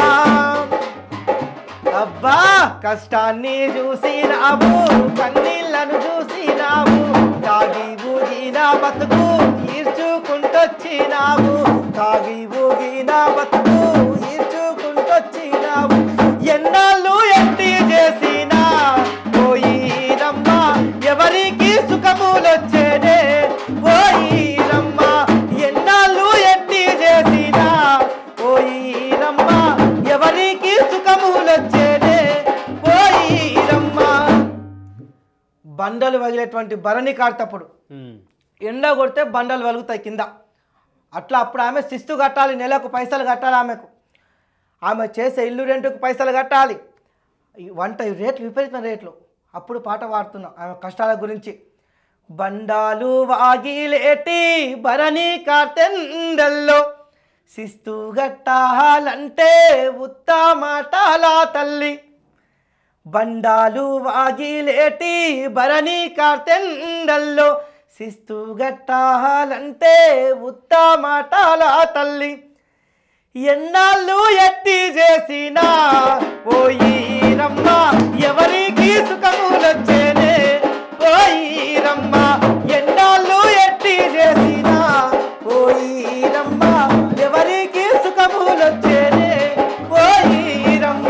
అబ్బా కష్టాన్ని చూసినావు కన్నీళ్లను చూసినావు తాగి ఊగిన బతుకు ఈర్చుకుంటొచ్చినావు తాగి ఊగిన బతుకు ఈర్చుకుంటొచ్చినావు ఎన్నాళ్ళు ఎట్టి చేసినా బండలు వగిలేటువంటి భరణి కార్తప్పుడు
ఉమ్.
ఎండ కొడితే బండలు వలుగుతాయి కింద అట్లా అప్పుడు ఆమె శిస్తు కట్టాలి నెలకు పైసలు కట్టాలి ఆమెకు ఆమె చేసే ఇల్లు రెంట్కు పైసలు కట్టాలి ఈ వంట ఈ రేట్లు విపరీతమైన రేట్లు అప్పుడు పాట పాడుతున్నాం ఆమె కష్టాల గురించి బండాలు వాగిలేటి భరణి కార్తెండల్లో శిస్తు గట్టాలంటే ఉత్తమాటాలా తల్లి బండాలు వాగిలేటి భరణి కార్తెండల్లో శిస్తు గట్టాలంటే ఉత్తమాటాల తల్లి ఎన్నాళ్ళు ఎత్తి చేసినా ఓ ఈరమ్మ ఎవరికి సుఖములొచ్చేనే ఓ ఈరమ్మ ఎన్నాళ్ళు ఎత్తి చేసినా ఓ ఈరమ్మ ఎవరికి సుఖములొచ్చేనే ఓ ఈరమ్మ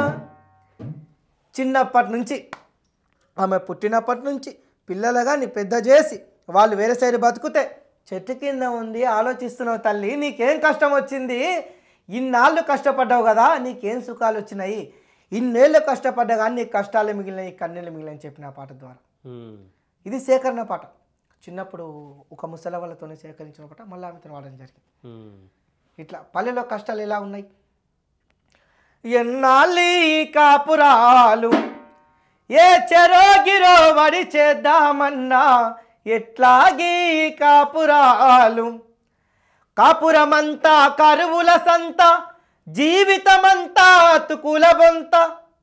చిన్నప్పటి నుంచి ఆమె పుట్టినప్పటి నుంచి పిల్లలుగా పెద్ద చేసి వాళ్ళు వేరే సైడ్ బతుకుతే చెట్టు కింద ఉంది ఆలోచిస్తున్నావు తల్లి నీకేం కష్టం వచ్చింది ఇన్నాళ్ళు కష్టపడ్డావు కదా నీకేం సుఖాలు వచ్చినాయి ఇన్నేళ్ళు కష్టపడ్డా కానీ నీకు కష్టాలు మిగిలినాయి కన్నీళ్ళు మిగిలినాయి చెప్పిన ఆ పాట ద్వారా
ఉమ్.
ఇది సేకరణ పాట చిన్నప్పుడు ఒక ముసలి వాళ్ళతోనే సేకరించిన పాట మళ్ళీ ఆమెతో వాడడం జరిగింది
ఉమ్.
ఇట్లా పల్లెలో కష్టాలు ఎలా ఉన్నాయి ఎన్నాళ్ళి కాపురాలు ఏ చెరోగిరో వడి చేద్దామన్నా ఎట్లాగీ కాపురాలు కాపురమంతా కరువుల సంత జీవితమంతా అతుకుల బొంత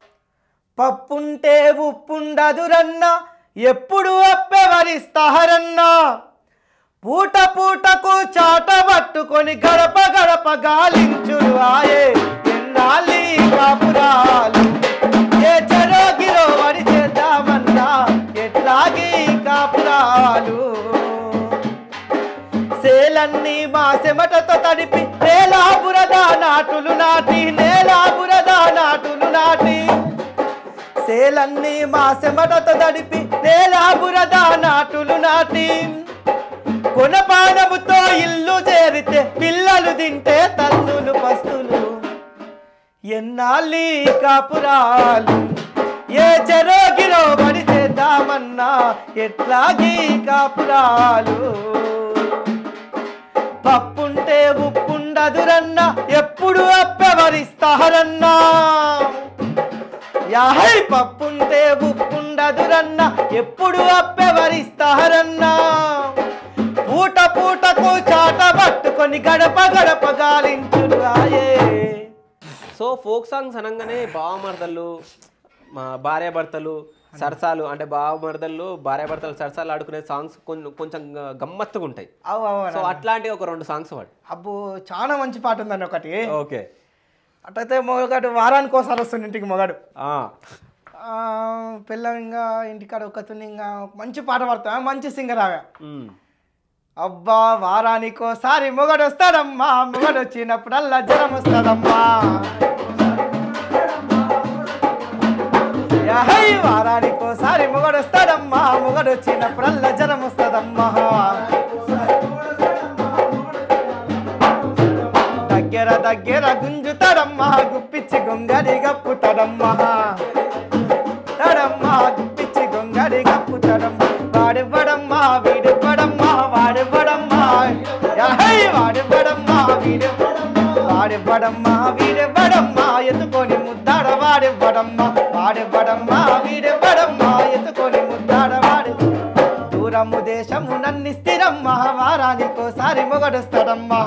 పప్పుంటే ఉప్పుండదురన్న ఎప్పుడు అప్పెవరిస్తారన్నా పూట పూటకు చాట పట్టుకొని గడప గడప గాలించుడు ఆయే ఎన్నాళ్ళి కాపురాలు ఏ చెరోగిరో వడి చేద్దామన్నా ఎట్లాగీ కాపురాలు సేలన్నీ మా చెమటతో తడిపి నేలా బురద నాటులు నాటి నేలా బురద నాటులు నాటి సేలన్నీ మా చెమటతో తడిపి నేలా బురద నాటులు నాటి కొనపానముతో ఇల్లు చేరితే పిల్లలు తింటే తల్లులు పస్తులు ఎన్నాళ్ళి కాపురాలు ఏ చెరోగిరో బడి చేద్దామన్నా ఎట్లాగీ కాపురాలు పప్పుంటే ఉప్పుండదురన్నా ఎప్పుడు అప్పెవరిస్తారన్నా యాహై పప్పుంటే ఉప్పుండదురన్నా ఎప్పుడు అప్పెవరిస్తారన్నా పూట పూటకు చాట పట్టుకొని గడప గడప గాలించుడు ఆయే
సో ఫోక్ సాంగ్స్ అనగానే బావమరదళ్ళు మా భార్యాభర్తలు సరసాలు అంటే బావమరదళ్ళు భార్యాభర్తలు సరసాలు ఆడుకునే సాంగ్స్ కొంచెం కొంచెం గ- గమ్మత్తుగా ఉంటాయి
అవు అవు
సో అట్లాంటి ఒక రెండు సాంగ్స్ వాడు
అబ్బో చాలా మంచి పాట ఉందండి ఒకటి
ఓకే
అటైతే మొగడు వారానికి ఒకసారి వస్తుంది ఇంటికి మొగడు
ఆ.
ఆ, పిల్లం ఇంకా ఇంటికాడ ఒకతుంది ఇంకా ఒక మంచి పాట పాడుతా మంచి సింగర్ ఆమె
ఉమ్.
అబ్బా వారానికోసారి మొగడు వస్తాడమ్మా మొగడు వచ్చినప్పుడల్లా జ్వరం వస్తాడమ్మా యాహై వారానికోసారి మొగడు వస్తాడమ్మా మొగడు వచ్చినప్పుడల్లా జ్వరం వస్తాడమ్మా దగ్గర దగ్గర గుంజుతాడమ్మా గుప్పిచ్చి గొంగడి గప్పుతాడమ్మా తడమ్మా గుప్పిచ్చి గొంగడి గప్పుతాడమ్మా వాడివ్వడమ్మా వీడివ్వడమ్మా వాడివ్వడమ్మా యాహై వాడివ్వడమ్మా వీడి వాడివ్వడమ్మా వీడివ్వడమ్మా ఎత్తుకొని ముద్దాడ వాడివ్వడమ్మా వాడివ్వడమ్మా వీడివ్వడమ్మా ఎత్తుకొని ముద్దాడ వాడి దూరము దేశము నన్ను స్థిరమ్మా వారానికోసారి మొగడొస్తాడమ్మా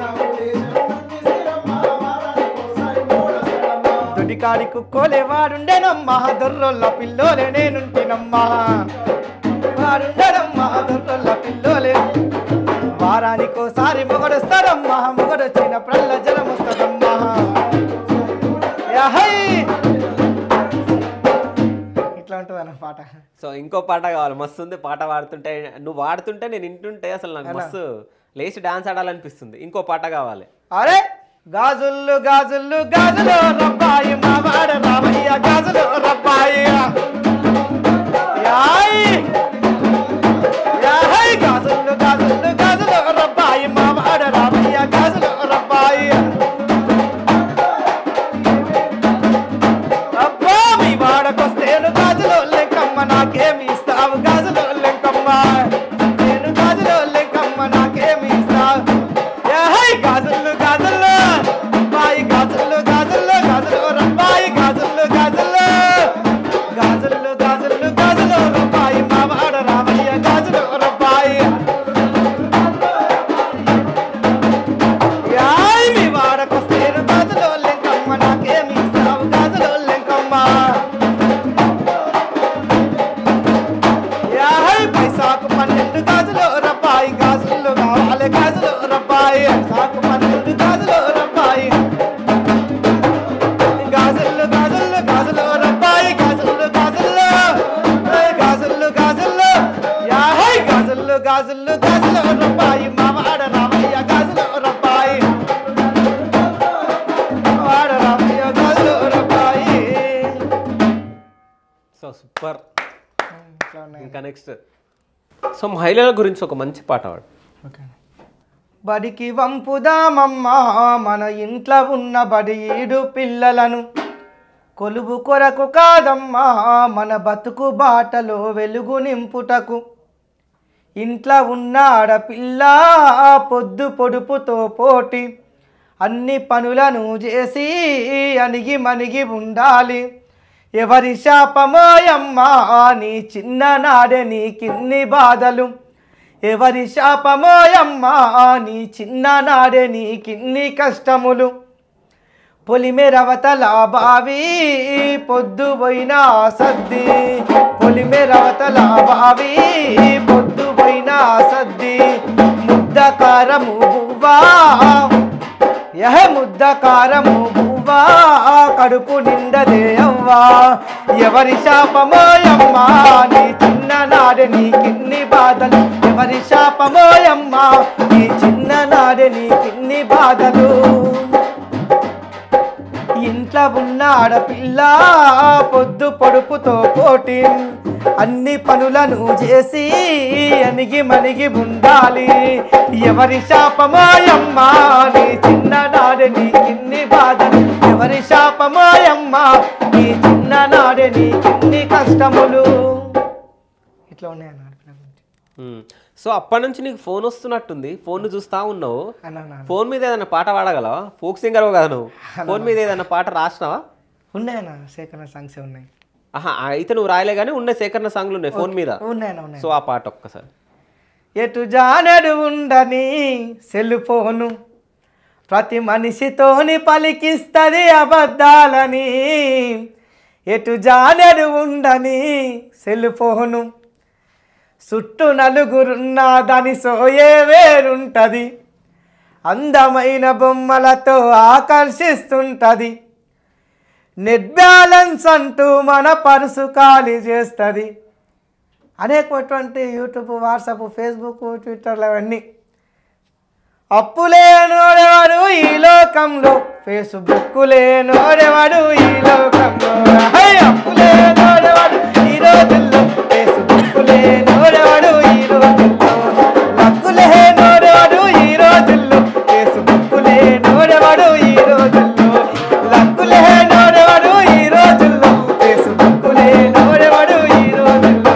దొడికాడి కుక్కోలే వాడుండేనమ్మా దొర్రొల్ల పిల్లోలే నేనుంటినమ్మా వాడుండేనమ్మా దొర్రొల్ల పిల్లోలే వారానికోసారి మొగడొస్తాడమ్మా మొగడొచ్చిన ప్రల్ల జలం వస్తుందమ్మా యాహై! ఇట్లా ఉంటుంది అన్న పాట
సో ఇంకో పాట కావాలి మస్తు ఉంది పాట పాడుతుంటే నువ్వు వాడుతుంటే నేను వింటుంటే అసలు నాకు మస్తు లేచి డాన్స్ ఆడాలనిపిస్తుంది ఇంకో పాట కావాలి
అరే గాజుల్లు గాజుల్లు గాజులు రబ్బాయి మా వాడ రామయ్య గాజులు రబ్బాయి యాయ్ యాయ్ గాజుల్లు గాజుల్లు గాజులు రబ్బాయి మా వాడ రామయ్య గాజులు రబ్బాయి అబ్బా మీ వాడకొస్తేను గాజులు లెక్కమ్మ నాకేమి ఇస్తావు రబ్బాయి సాకు పందులు గాజులు రబ్బాయి గాజులు గాజులు గాజులు రబ్బాయి గాజులు గాజులు ఏయ్ గాజులు గాజులు యా హై గాజులు గాజులు గాజులు రబ్బాయి మావాడ రామయ్య గాజులు రబ్బాయి మావాడ రామయ్య గాజులు రబ్బాయి
సో సూపర్
ఇట్లా ఉన్నాయి
ఇంకా నెక్స్ట్ సో మహిళల గురించి ఒక మంచి పాట పాడు
ఓకే బడికి వంపుదామమ్మా మన ఇంట్లో ఉన్న బడి ఈడు పిల్లలను కొలువు కొరకు కాదమ్మా మన బతుకు బాటలో వెలుగు నింపుటకు ఇంట్లో ఉన్న ఆడపిల్ల పొద్దు పొడుపుతో పోటీ అన్ని పనులను చేసి అణిగి మణిగి ఉండాలి ఎవరి శాపమోయమ్మా నీ చిన్ననాడే నీకిన్ని బాధలు ఎవరి శాపమోయమ్మా నీ చిన్ననాడే నీకిన్ని కష్టములు పొలిమెరవతల బావి పొద్దు పోయిన సద్ది పొలిమెరవతల బావి పొద్దు పోయిన సద్ది ముద్ద కారము బువ్వా యహ ముద్ద కారము బువ్వా కడుపు నిండదే అవ్వా ఎవరి శాపమోయమ్మా నీ చిన్ననాడే నీకిన్ని బాధలు ఎవరి శాపమోయమ్మా నీ చిన్ననాడే నీకిన్ని బాధలు ఇంట్లో ఉన్న ఆడపిల్ల పొద్దు పొడుపుతో పోటీ అన్ని పనులను చేసి అణిగి మణిగి ఉండాలి ఎవరి శాపమాయమ్మా నీ చిన్ననాడే నీకిన్ని బాధలు ఎవరి శాపమాయమ్మా నీ చిన్ననాడే నీకిన్ని కష్టములు ఇట్లా ఉన్నాయి అన్న ఆడపిల్ల గురించి.
మ్మ్. సో అప్పటి నుంచి నీకు ఫోన్ వస్తున్నట్టుంది ఫోన్ చూస్తా ఉన్నావు
అన్న అన్న.
ఫోన్ మీద ఏదైనా పాట పాడగలవా ఫోక్ సింగర్ కదా నువ్వు ఫోన్ మీద ఏదైనా పాట రాసినావా
ఉన్నాయన్న సేకరణ సాంగ్స్ ఉన్నాయి
ఆహా అయితే నువ్వు రాయలే కానీ ఉన్న సేకరణ సాంగ్లు ఉన్నాయి ఫోన్ మీద
ఉన్నాయన్న ఉన్నాయి
సో ఆ పాట ఒక్కసారి
ఎటు జానడు ఉండని సెల్ ఫోను ప్రతి మనిషితోని పలికిస్తుంది అబద్ధాలని ఎటు జానడు ఉండని సెల్ ఫోను చుట్టూ నలుగురున్నా దాని సోయే వేరుంటది అందమైన బొమ్మలతో ఆకర్షిస్తుంటది నెట్ బ్యాలెన్స్ అంటూ మన పరుసు ఖాళీ చేస్తుంది అనేకటువంటి యూట్యూబ్ వాట్సాప్ ఫేస్బుక్ ట్విట్టర్లు అవన్నీ అప్పు లేనోడెవడు ఈ లోకంలో ఫేస్బుక్ లేనోడెవడు ఈ లోకంలో హై! అప్పు లేనోడెవడు ఈ రోజుల్లో ఫేస్బుక్ లేనోడెవడు ఈ రోజుల్లో లక్కు లేనోడెవడు ఈ రోజుల్లో ఫేస్బుక్ లేనోడెవడు ఈ రోజుల్లో లక్కు లేనోడెవడు ఈ రోజుల్లో ఫేస్బుక్ లేనోడెవడు ఈ రోజుల్లో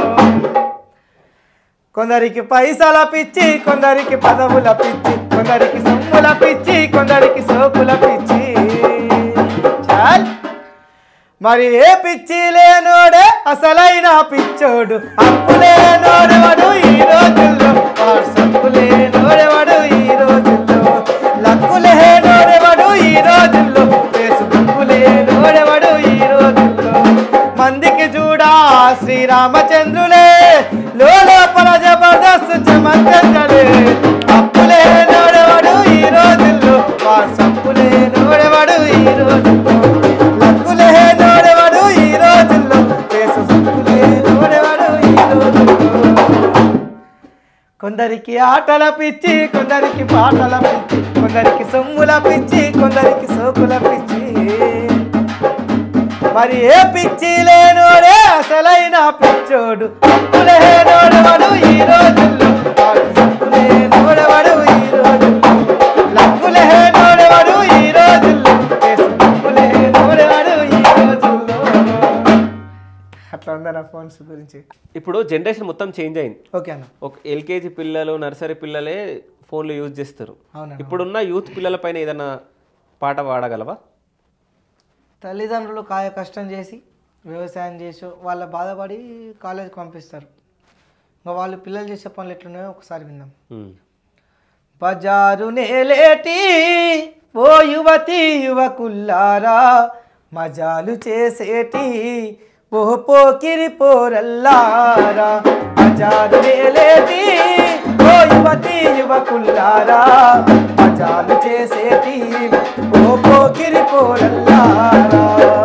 కొందరికి పైసల పిచ్చి కొందరికి పదవుల పిచ్చి కొందరికి సొమ్ముల పిచ్చి కొందరికి సోకుల పిచ్చి చాల్ మరి ఏ పిచ్చి లేనోడే అసలైన పిచ్చోడు అప్పు లేనోడెవడు ఈ రోజుల్లో వాట్సప్ లేనోడెవడు ఈ రోజుల్లో లక్కు లేనోడెవడు ఈ రోజుల్లో ఫేస్బుక్ లేనోడెవడు ఈ రోజుల్లో మందికి చూడా శ్రీరామచంద్రులే లోపల జబర్దస్త్ చమత్కలే అప్పులే నోడెవడు ఈ రోజుల్లో వాట్సప్పులే నోడెవడు ఈ రోజుల్లో లక్కులే నోడెవడు ఈ రోజుల్లో ఫేస్బుక్లే నోడెవడు ఈ రోజుల్లో కొందరికి ఆటల పిచ్చి కొందరికి పాటల పిచ్చి కొందరికి సొమ్ముల పిచ్చి కొందరికి సోకుల పిచ్చి మరి ఏ పిచ్చి లేనోడే అసలైన పిచ్చోడు అప్పులే నోడవాడు ఈ రోజుల్లో వాట్సాప్పులే నోడవాడు ఈ రోజుల్లో లక్కులే నోడవాడు ఈ రోజుల్లో ఫేస్బుక్లే నోడవాడు ఈ రోజుల్లో అట్లా ఉందా నా ఫోన్స్ గురించి
ఇప్పుడు జనరేషన్ మొత్తం చేంజ్ అయింది
ఓకే అన్న
ఒక ఎల్కేజీ పిల్లలు నర్సరీ పిల్లలే ఫోన్లు యూజ్ చేస్తారు
అవునా
ఇప్పుడున్న యూత్ పిల్లల పైన ఏదైనా పాట పాడగలవా
తల్లిదండ్రులు కాయ కష్టం చేసి వ్యవసాయం చేసి వాళ్ళ బాధపడి కాలేజీకి పంపిస్తారు ఇంకా వాళ్ళు పిల్లలు చేసే పనులు ఎట్లున్నాయో ఒకసారి విందాం
మ్మ్.
బజారు నేలేటి ఓ యువతి యువకుల్లారా మజాలు చేసేటి ఓ పోకిరి పోరల్లారా బజారు నేలేటి ఓ యువతి యువకుల్లారా మజాలు చేసేటి ఓ పోకిరి పోరల్లారా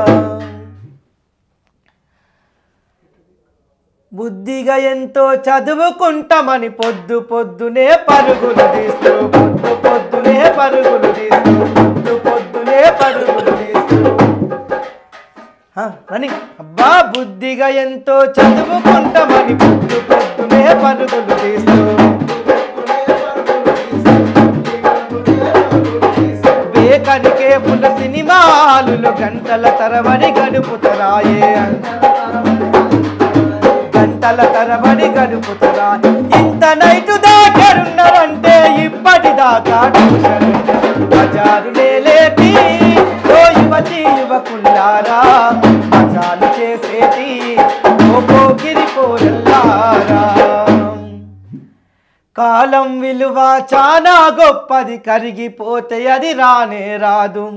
బుద్ధిగా ఎంతో చదువుకుంటామని పొద్దు పొద్దునే పరుగులు తీస్తూ పొద్దు పొద్దునే పరుగులు తీస్తూ పొద్దు పొద్దునే పరుగులు తీస్తూ ఆ, రని అబ్బా బుద్ధిగా ఎంతో చదువుకుంటామని పొద్దు పొద్దునే పరుగులు తీస్తూ బేకరికే పుల సినిమాలు గంటల తరబడి గడుపుతరాయే గంటల తరబడి గడుపుతరా ఇంత నైటు దాకరున్నారంటే ఇప్పటిదాకా ట్యూషన్ బజారు లేటి ఓ యువతి యువకుల్లారా మజాలు చేసేటి ఓ పోకిరి పోరల్లారా కాలం విలువ చాలా గొప్పది కరిగిపోతే అది రానే రాదు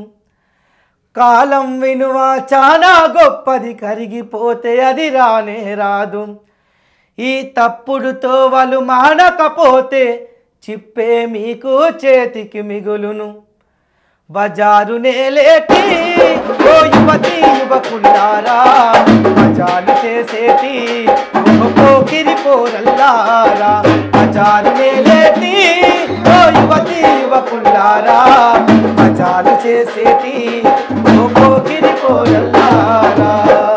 కాలం వినువ చాలా గొప్పది కరిగిపోతే అది రానే రాదు ఈ తప్పుడుతో వాళ్ళు మానకపోతే చిప్పే మీకు చేతికి మిగులును బజారు నేలేటి ఓ యువతి యువకులారా మజాలు చేసేటి ఓ పోకిరి పోరల్లారా బజారు నేలేటి ఓ యువతి యువకులారా మజాలు చేసేటి ఓ పోకిరి పోరల్లారా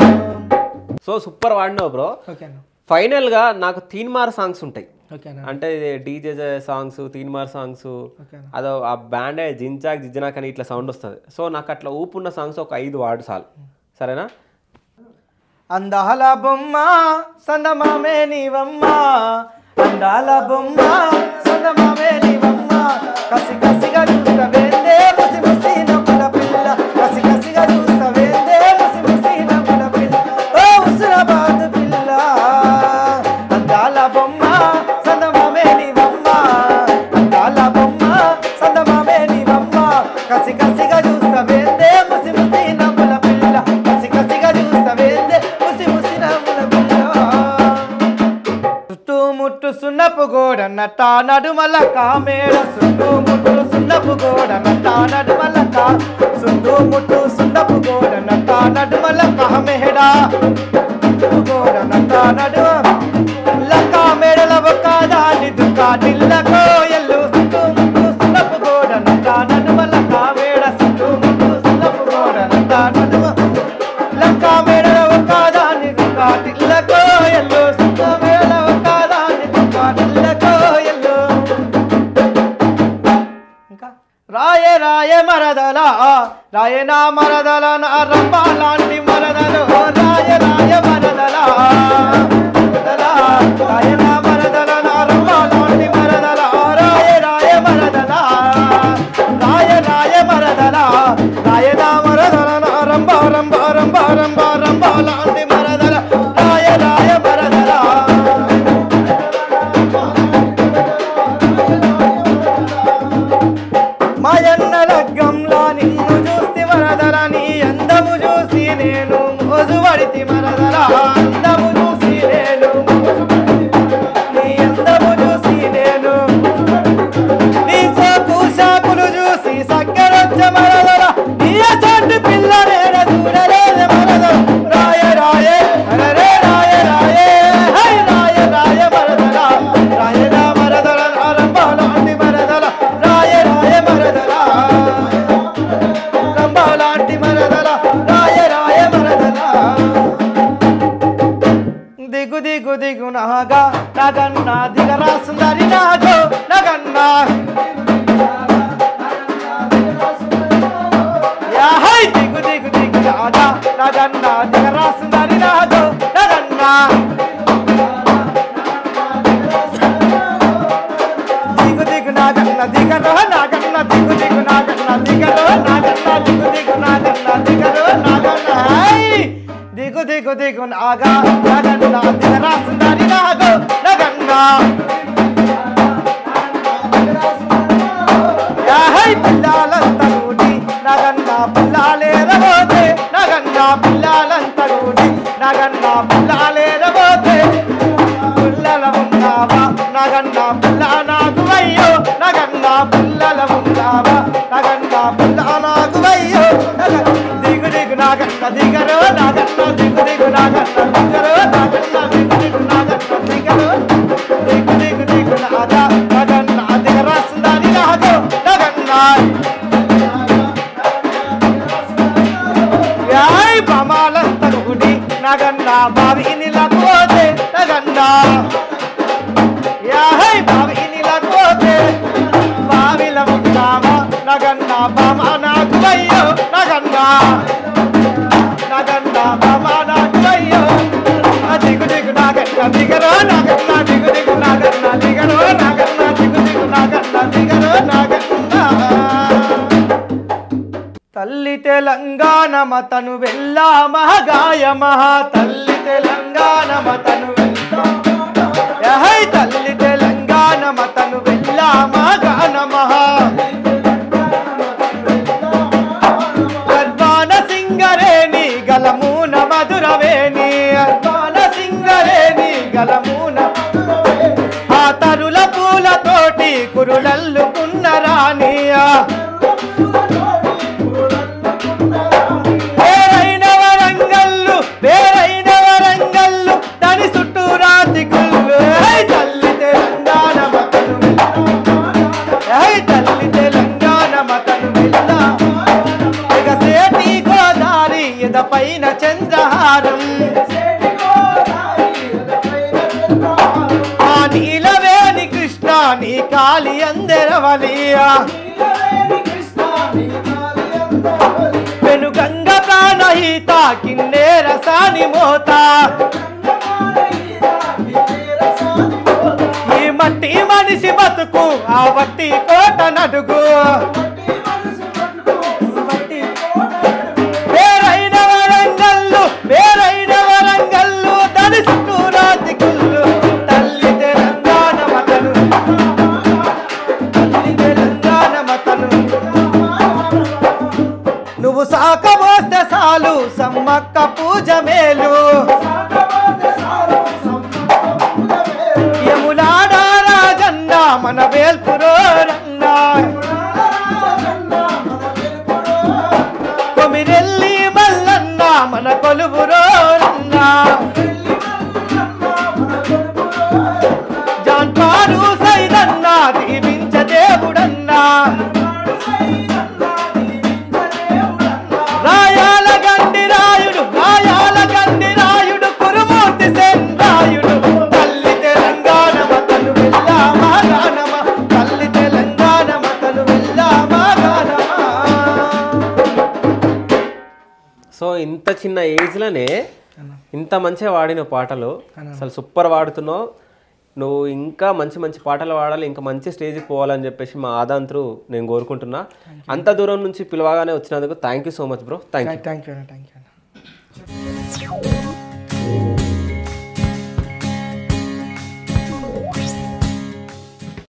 సో సూపర్ వాడినావు బ్రో
ఓకేనా
ఫైనల్గా నాకు తీన్మార్ సాంగ్స్ ఉంటాయి
ఓకేనా
అంటే డీజే సాంగ్స్ తీన్మార్ సాంగ్స్
ఓకేనా
అదో ఆ బ్యాండ్ జించాక్ జిజ్జనాక్ అని ఇట్లా సౌండ్ వస్తుంది సో నాకు అట్లా ఊపున్న సాంగ్స్ ఒక ఐదు వాడు చాలు సరేనా
అందాల బొమ్మ సందమామే నీవమ్మ అందాల బొమ్మ సందమామే నీవమ్మ కసి కసిగా చూస్తవేందే ముసి ముసి నవ్వుల పిల్ల కసి కసిగా చూస్తవేందే ముసి ముసి నవ్వుల పిల్ల ఓ ఉసురాబాద్ పిల్ల అందాల బొమ్మ సందమామే నీవమ్మ అందాల బొమ్మ సందమామే నీవమ్మ కసి కసిగా చూస్తవేందే ముసి ముసి నవ్వుల పిల్ల కసి కసిగా చూస్తవేందే ముసి ముసి నవ్వుల పిల్ల చుట్టూ ముట్టు సున్నపు గోడ నట నడుమల కామేడ చుట్టూ ముట్టు సున్నపు గోడ నట నడుమల కా చుట్టూ ముట్టు సున్నపు గోడ నట నడుమల కామేడ గోడ నట నడుమ లకా మేడల ఒక దాని దుకాటిల్లకో ఎల్లు చుట్టూ ముట్టు సున్నపు గోడ నట నడుమల కామేడ చుట్టూ ముట్టు సున్నపు గోడ నట నడుమ లంకా మేడల ఒక దాని దుకాటిల్లకో ఎల్లు చుట్టూ మేడల ఒక దాని దుకాటిల్లకో ఎల్లు ఇంకా రాయ రాయ మరదల రాయ నా మరదల నా రంభ లాంటి మరదలు రాయ రాయ మరదల మరదల, రాయ నా మరదల నా రంభ లాంటి మరదల రాయ రాయ మరదల రాయ రాయ మరదల రాయ నా మరదల నా రంభ రంభ రంభ రంభ రంభ లాంటి మరదల రాయ రాయ మరదల మాయన్న లగ్గంలా నిన్ను చూసి మరదల నీ అందము చూసి నేను మోజు పడితి మరదల అందము చూసి నేను నీ అందము చూసి నేను నీ సోకు షాపులు చూసి సక్కరొచ్చ మరదల నీ అసంటి పిల్ల నేన చూడలేదు మరదల రాయ రాయ అరరే రాయ రాయ హై రాయ రాయ మరదల రాయ నా మరదల రంభలాంటి మరదల రాయ రాయ మరదల రంభలాంటి మరదల రాయ రాయ మరదల దిగు దిగు దిగు నాగా నగన్నా దిగరా సుందరి నాగో నగన్నా యాహై దిగు దిగు దిగు నాగా నగన్నా దిగరా సుందరి నాగో నగన్నా దిగు దిగు నాగన్న దిగరో నాగన్న దిగు దిగు నాగన్న దిగరో నాగన్న దిగు దిగు నాగన్న దిగరో నాగన్న హై దిగు దిగు దిగు నాగా నగన్న దిగరా సుందరి నాగో నగన్న యాహై పిల్లాలంత కూడి నగన్న పిల్లాలే రబోతే నగన్న పిల్లాలంత కూడి నగన్న పిల్లాలే రబోతే పుల్లల ఉన్నావా నగన్న పిల్ల నా ఉయ్యాల ఉన్నావా నగన్న పుల్ల నాకు వయ్యో నగన్న దిగు దిగు నాగన్న దిగరు నాగన్న దిగు దిగు నాగన్న దిగరు నాగన్న దిగు దిగు నాగన్న దిగరు దిగు దిగు దిగు నాగా నగన్న దిగరా సుందరి నాగో నగన్న యాయ్ ప్రమాలంత గుడి నగన్న బావిని లకోతే నగన్న యాహై బావిని లకోతే బావిల ఉన్నావా నగన్న బామ నాకు అయ్యో నగన్న నగన్న బామ నాకు అయ్యో ఆ దిగు దిగు నాగన్న దిగరో నాగన్న దిగు దిగు నాగన్న దిగరో నాగన్న దిగు దిగు నాగన్న దిగరో నాగన్న తల్లి తెలంగాణ మతను వెళ్ళా మహగాయ మహా తల్లి తెలంగాణ మతను యహై తల్లి తెలంగాణ మతను వెళ్ళా మహగాన మహా గర్భాన సింగరేణి గలమూన మధురవేణి గర్భాన సింగరేణి గలమూన ఆ తరుల పూలతోటి కురులల్లుకున్న రాణియా వేరైన వరంగల్లు వేరైన వరంగల్లు దాని చుట్టూ రాతి కుళ్ళు ఏయ్ తల్లి తెలంగాణ మతను ఏయ్ తల్లి తెలంగాణ మతను వెళ్ళ ఎగసేటి గోదారి ఎద పైన చంద్రహారం ఆ నీలవేణి కృష్ణ నీ కాలి అందెరవలియా వెనుగంగ ప్రాణహిత కిన్నేర సాని మోత ఈ మట్టి మనిషి బతుకు ఆ వట్టి కోట నడుగు వేరైన వరంగల్లు వేరైన వరంగల్లు దాని చుట్టూ రాతి కుళ్ళు తల్లి తెలంగాణ మతను తల్లి తెలంగాణ మతను నువ్వు సాకమోస్తే చాలు సమ్మక్క పూజ మేలు యమునాడా రాజన్న మన వేల్పురోరన్న కొమిరెల్లి మల్లన్న మన కొలువురోరన్న జాన్పారు సైదన్న దీవించ దేవుడన్నా రాయాల గండి రాయుడు రాయాల గండి రాయుడు కురుమూర్తి సెన్ రాయుడు తల్లి తెలంగాణ మతను వెళ్ళా మాగానమ తల్లి తెలంగాణ మతను వెళ్ళా మాగానమ
సో ఇంత చిన్న ఏజ్లోనే ఇంత మంచిగా వాడిన పాటలు అసలు సూపర్ వాడుతున్నావు నువ్వు ఇంకా మంచి మంచి పాటలు పాడాలి ఇంకా మంచి స్టేజ్కి పోవాలని చెప్పేసి మా ఆదాంతరు నేను కోరుకుంటున్నా అంత దూరం నుంచి పిలవగానే వచ్చినందుకు thank you so much bro thank you
thank you అన్న థ్యాంక్ యూ అన్న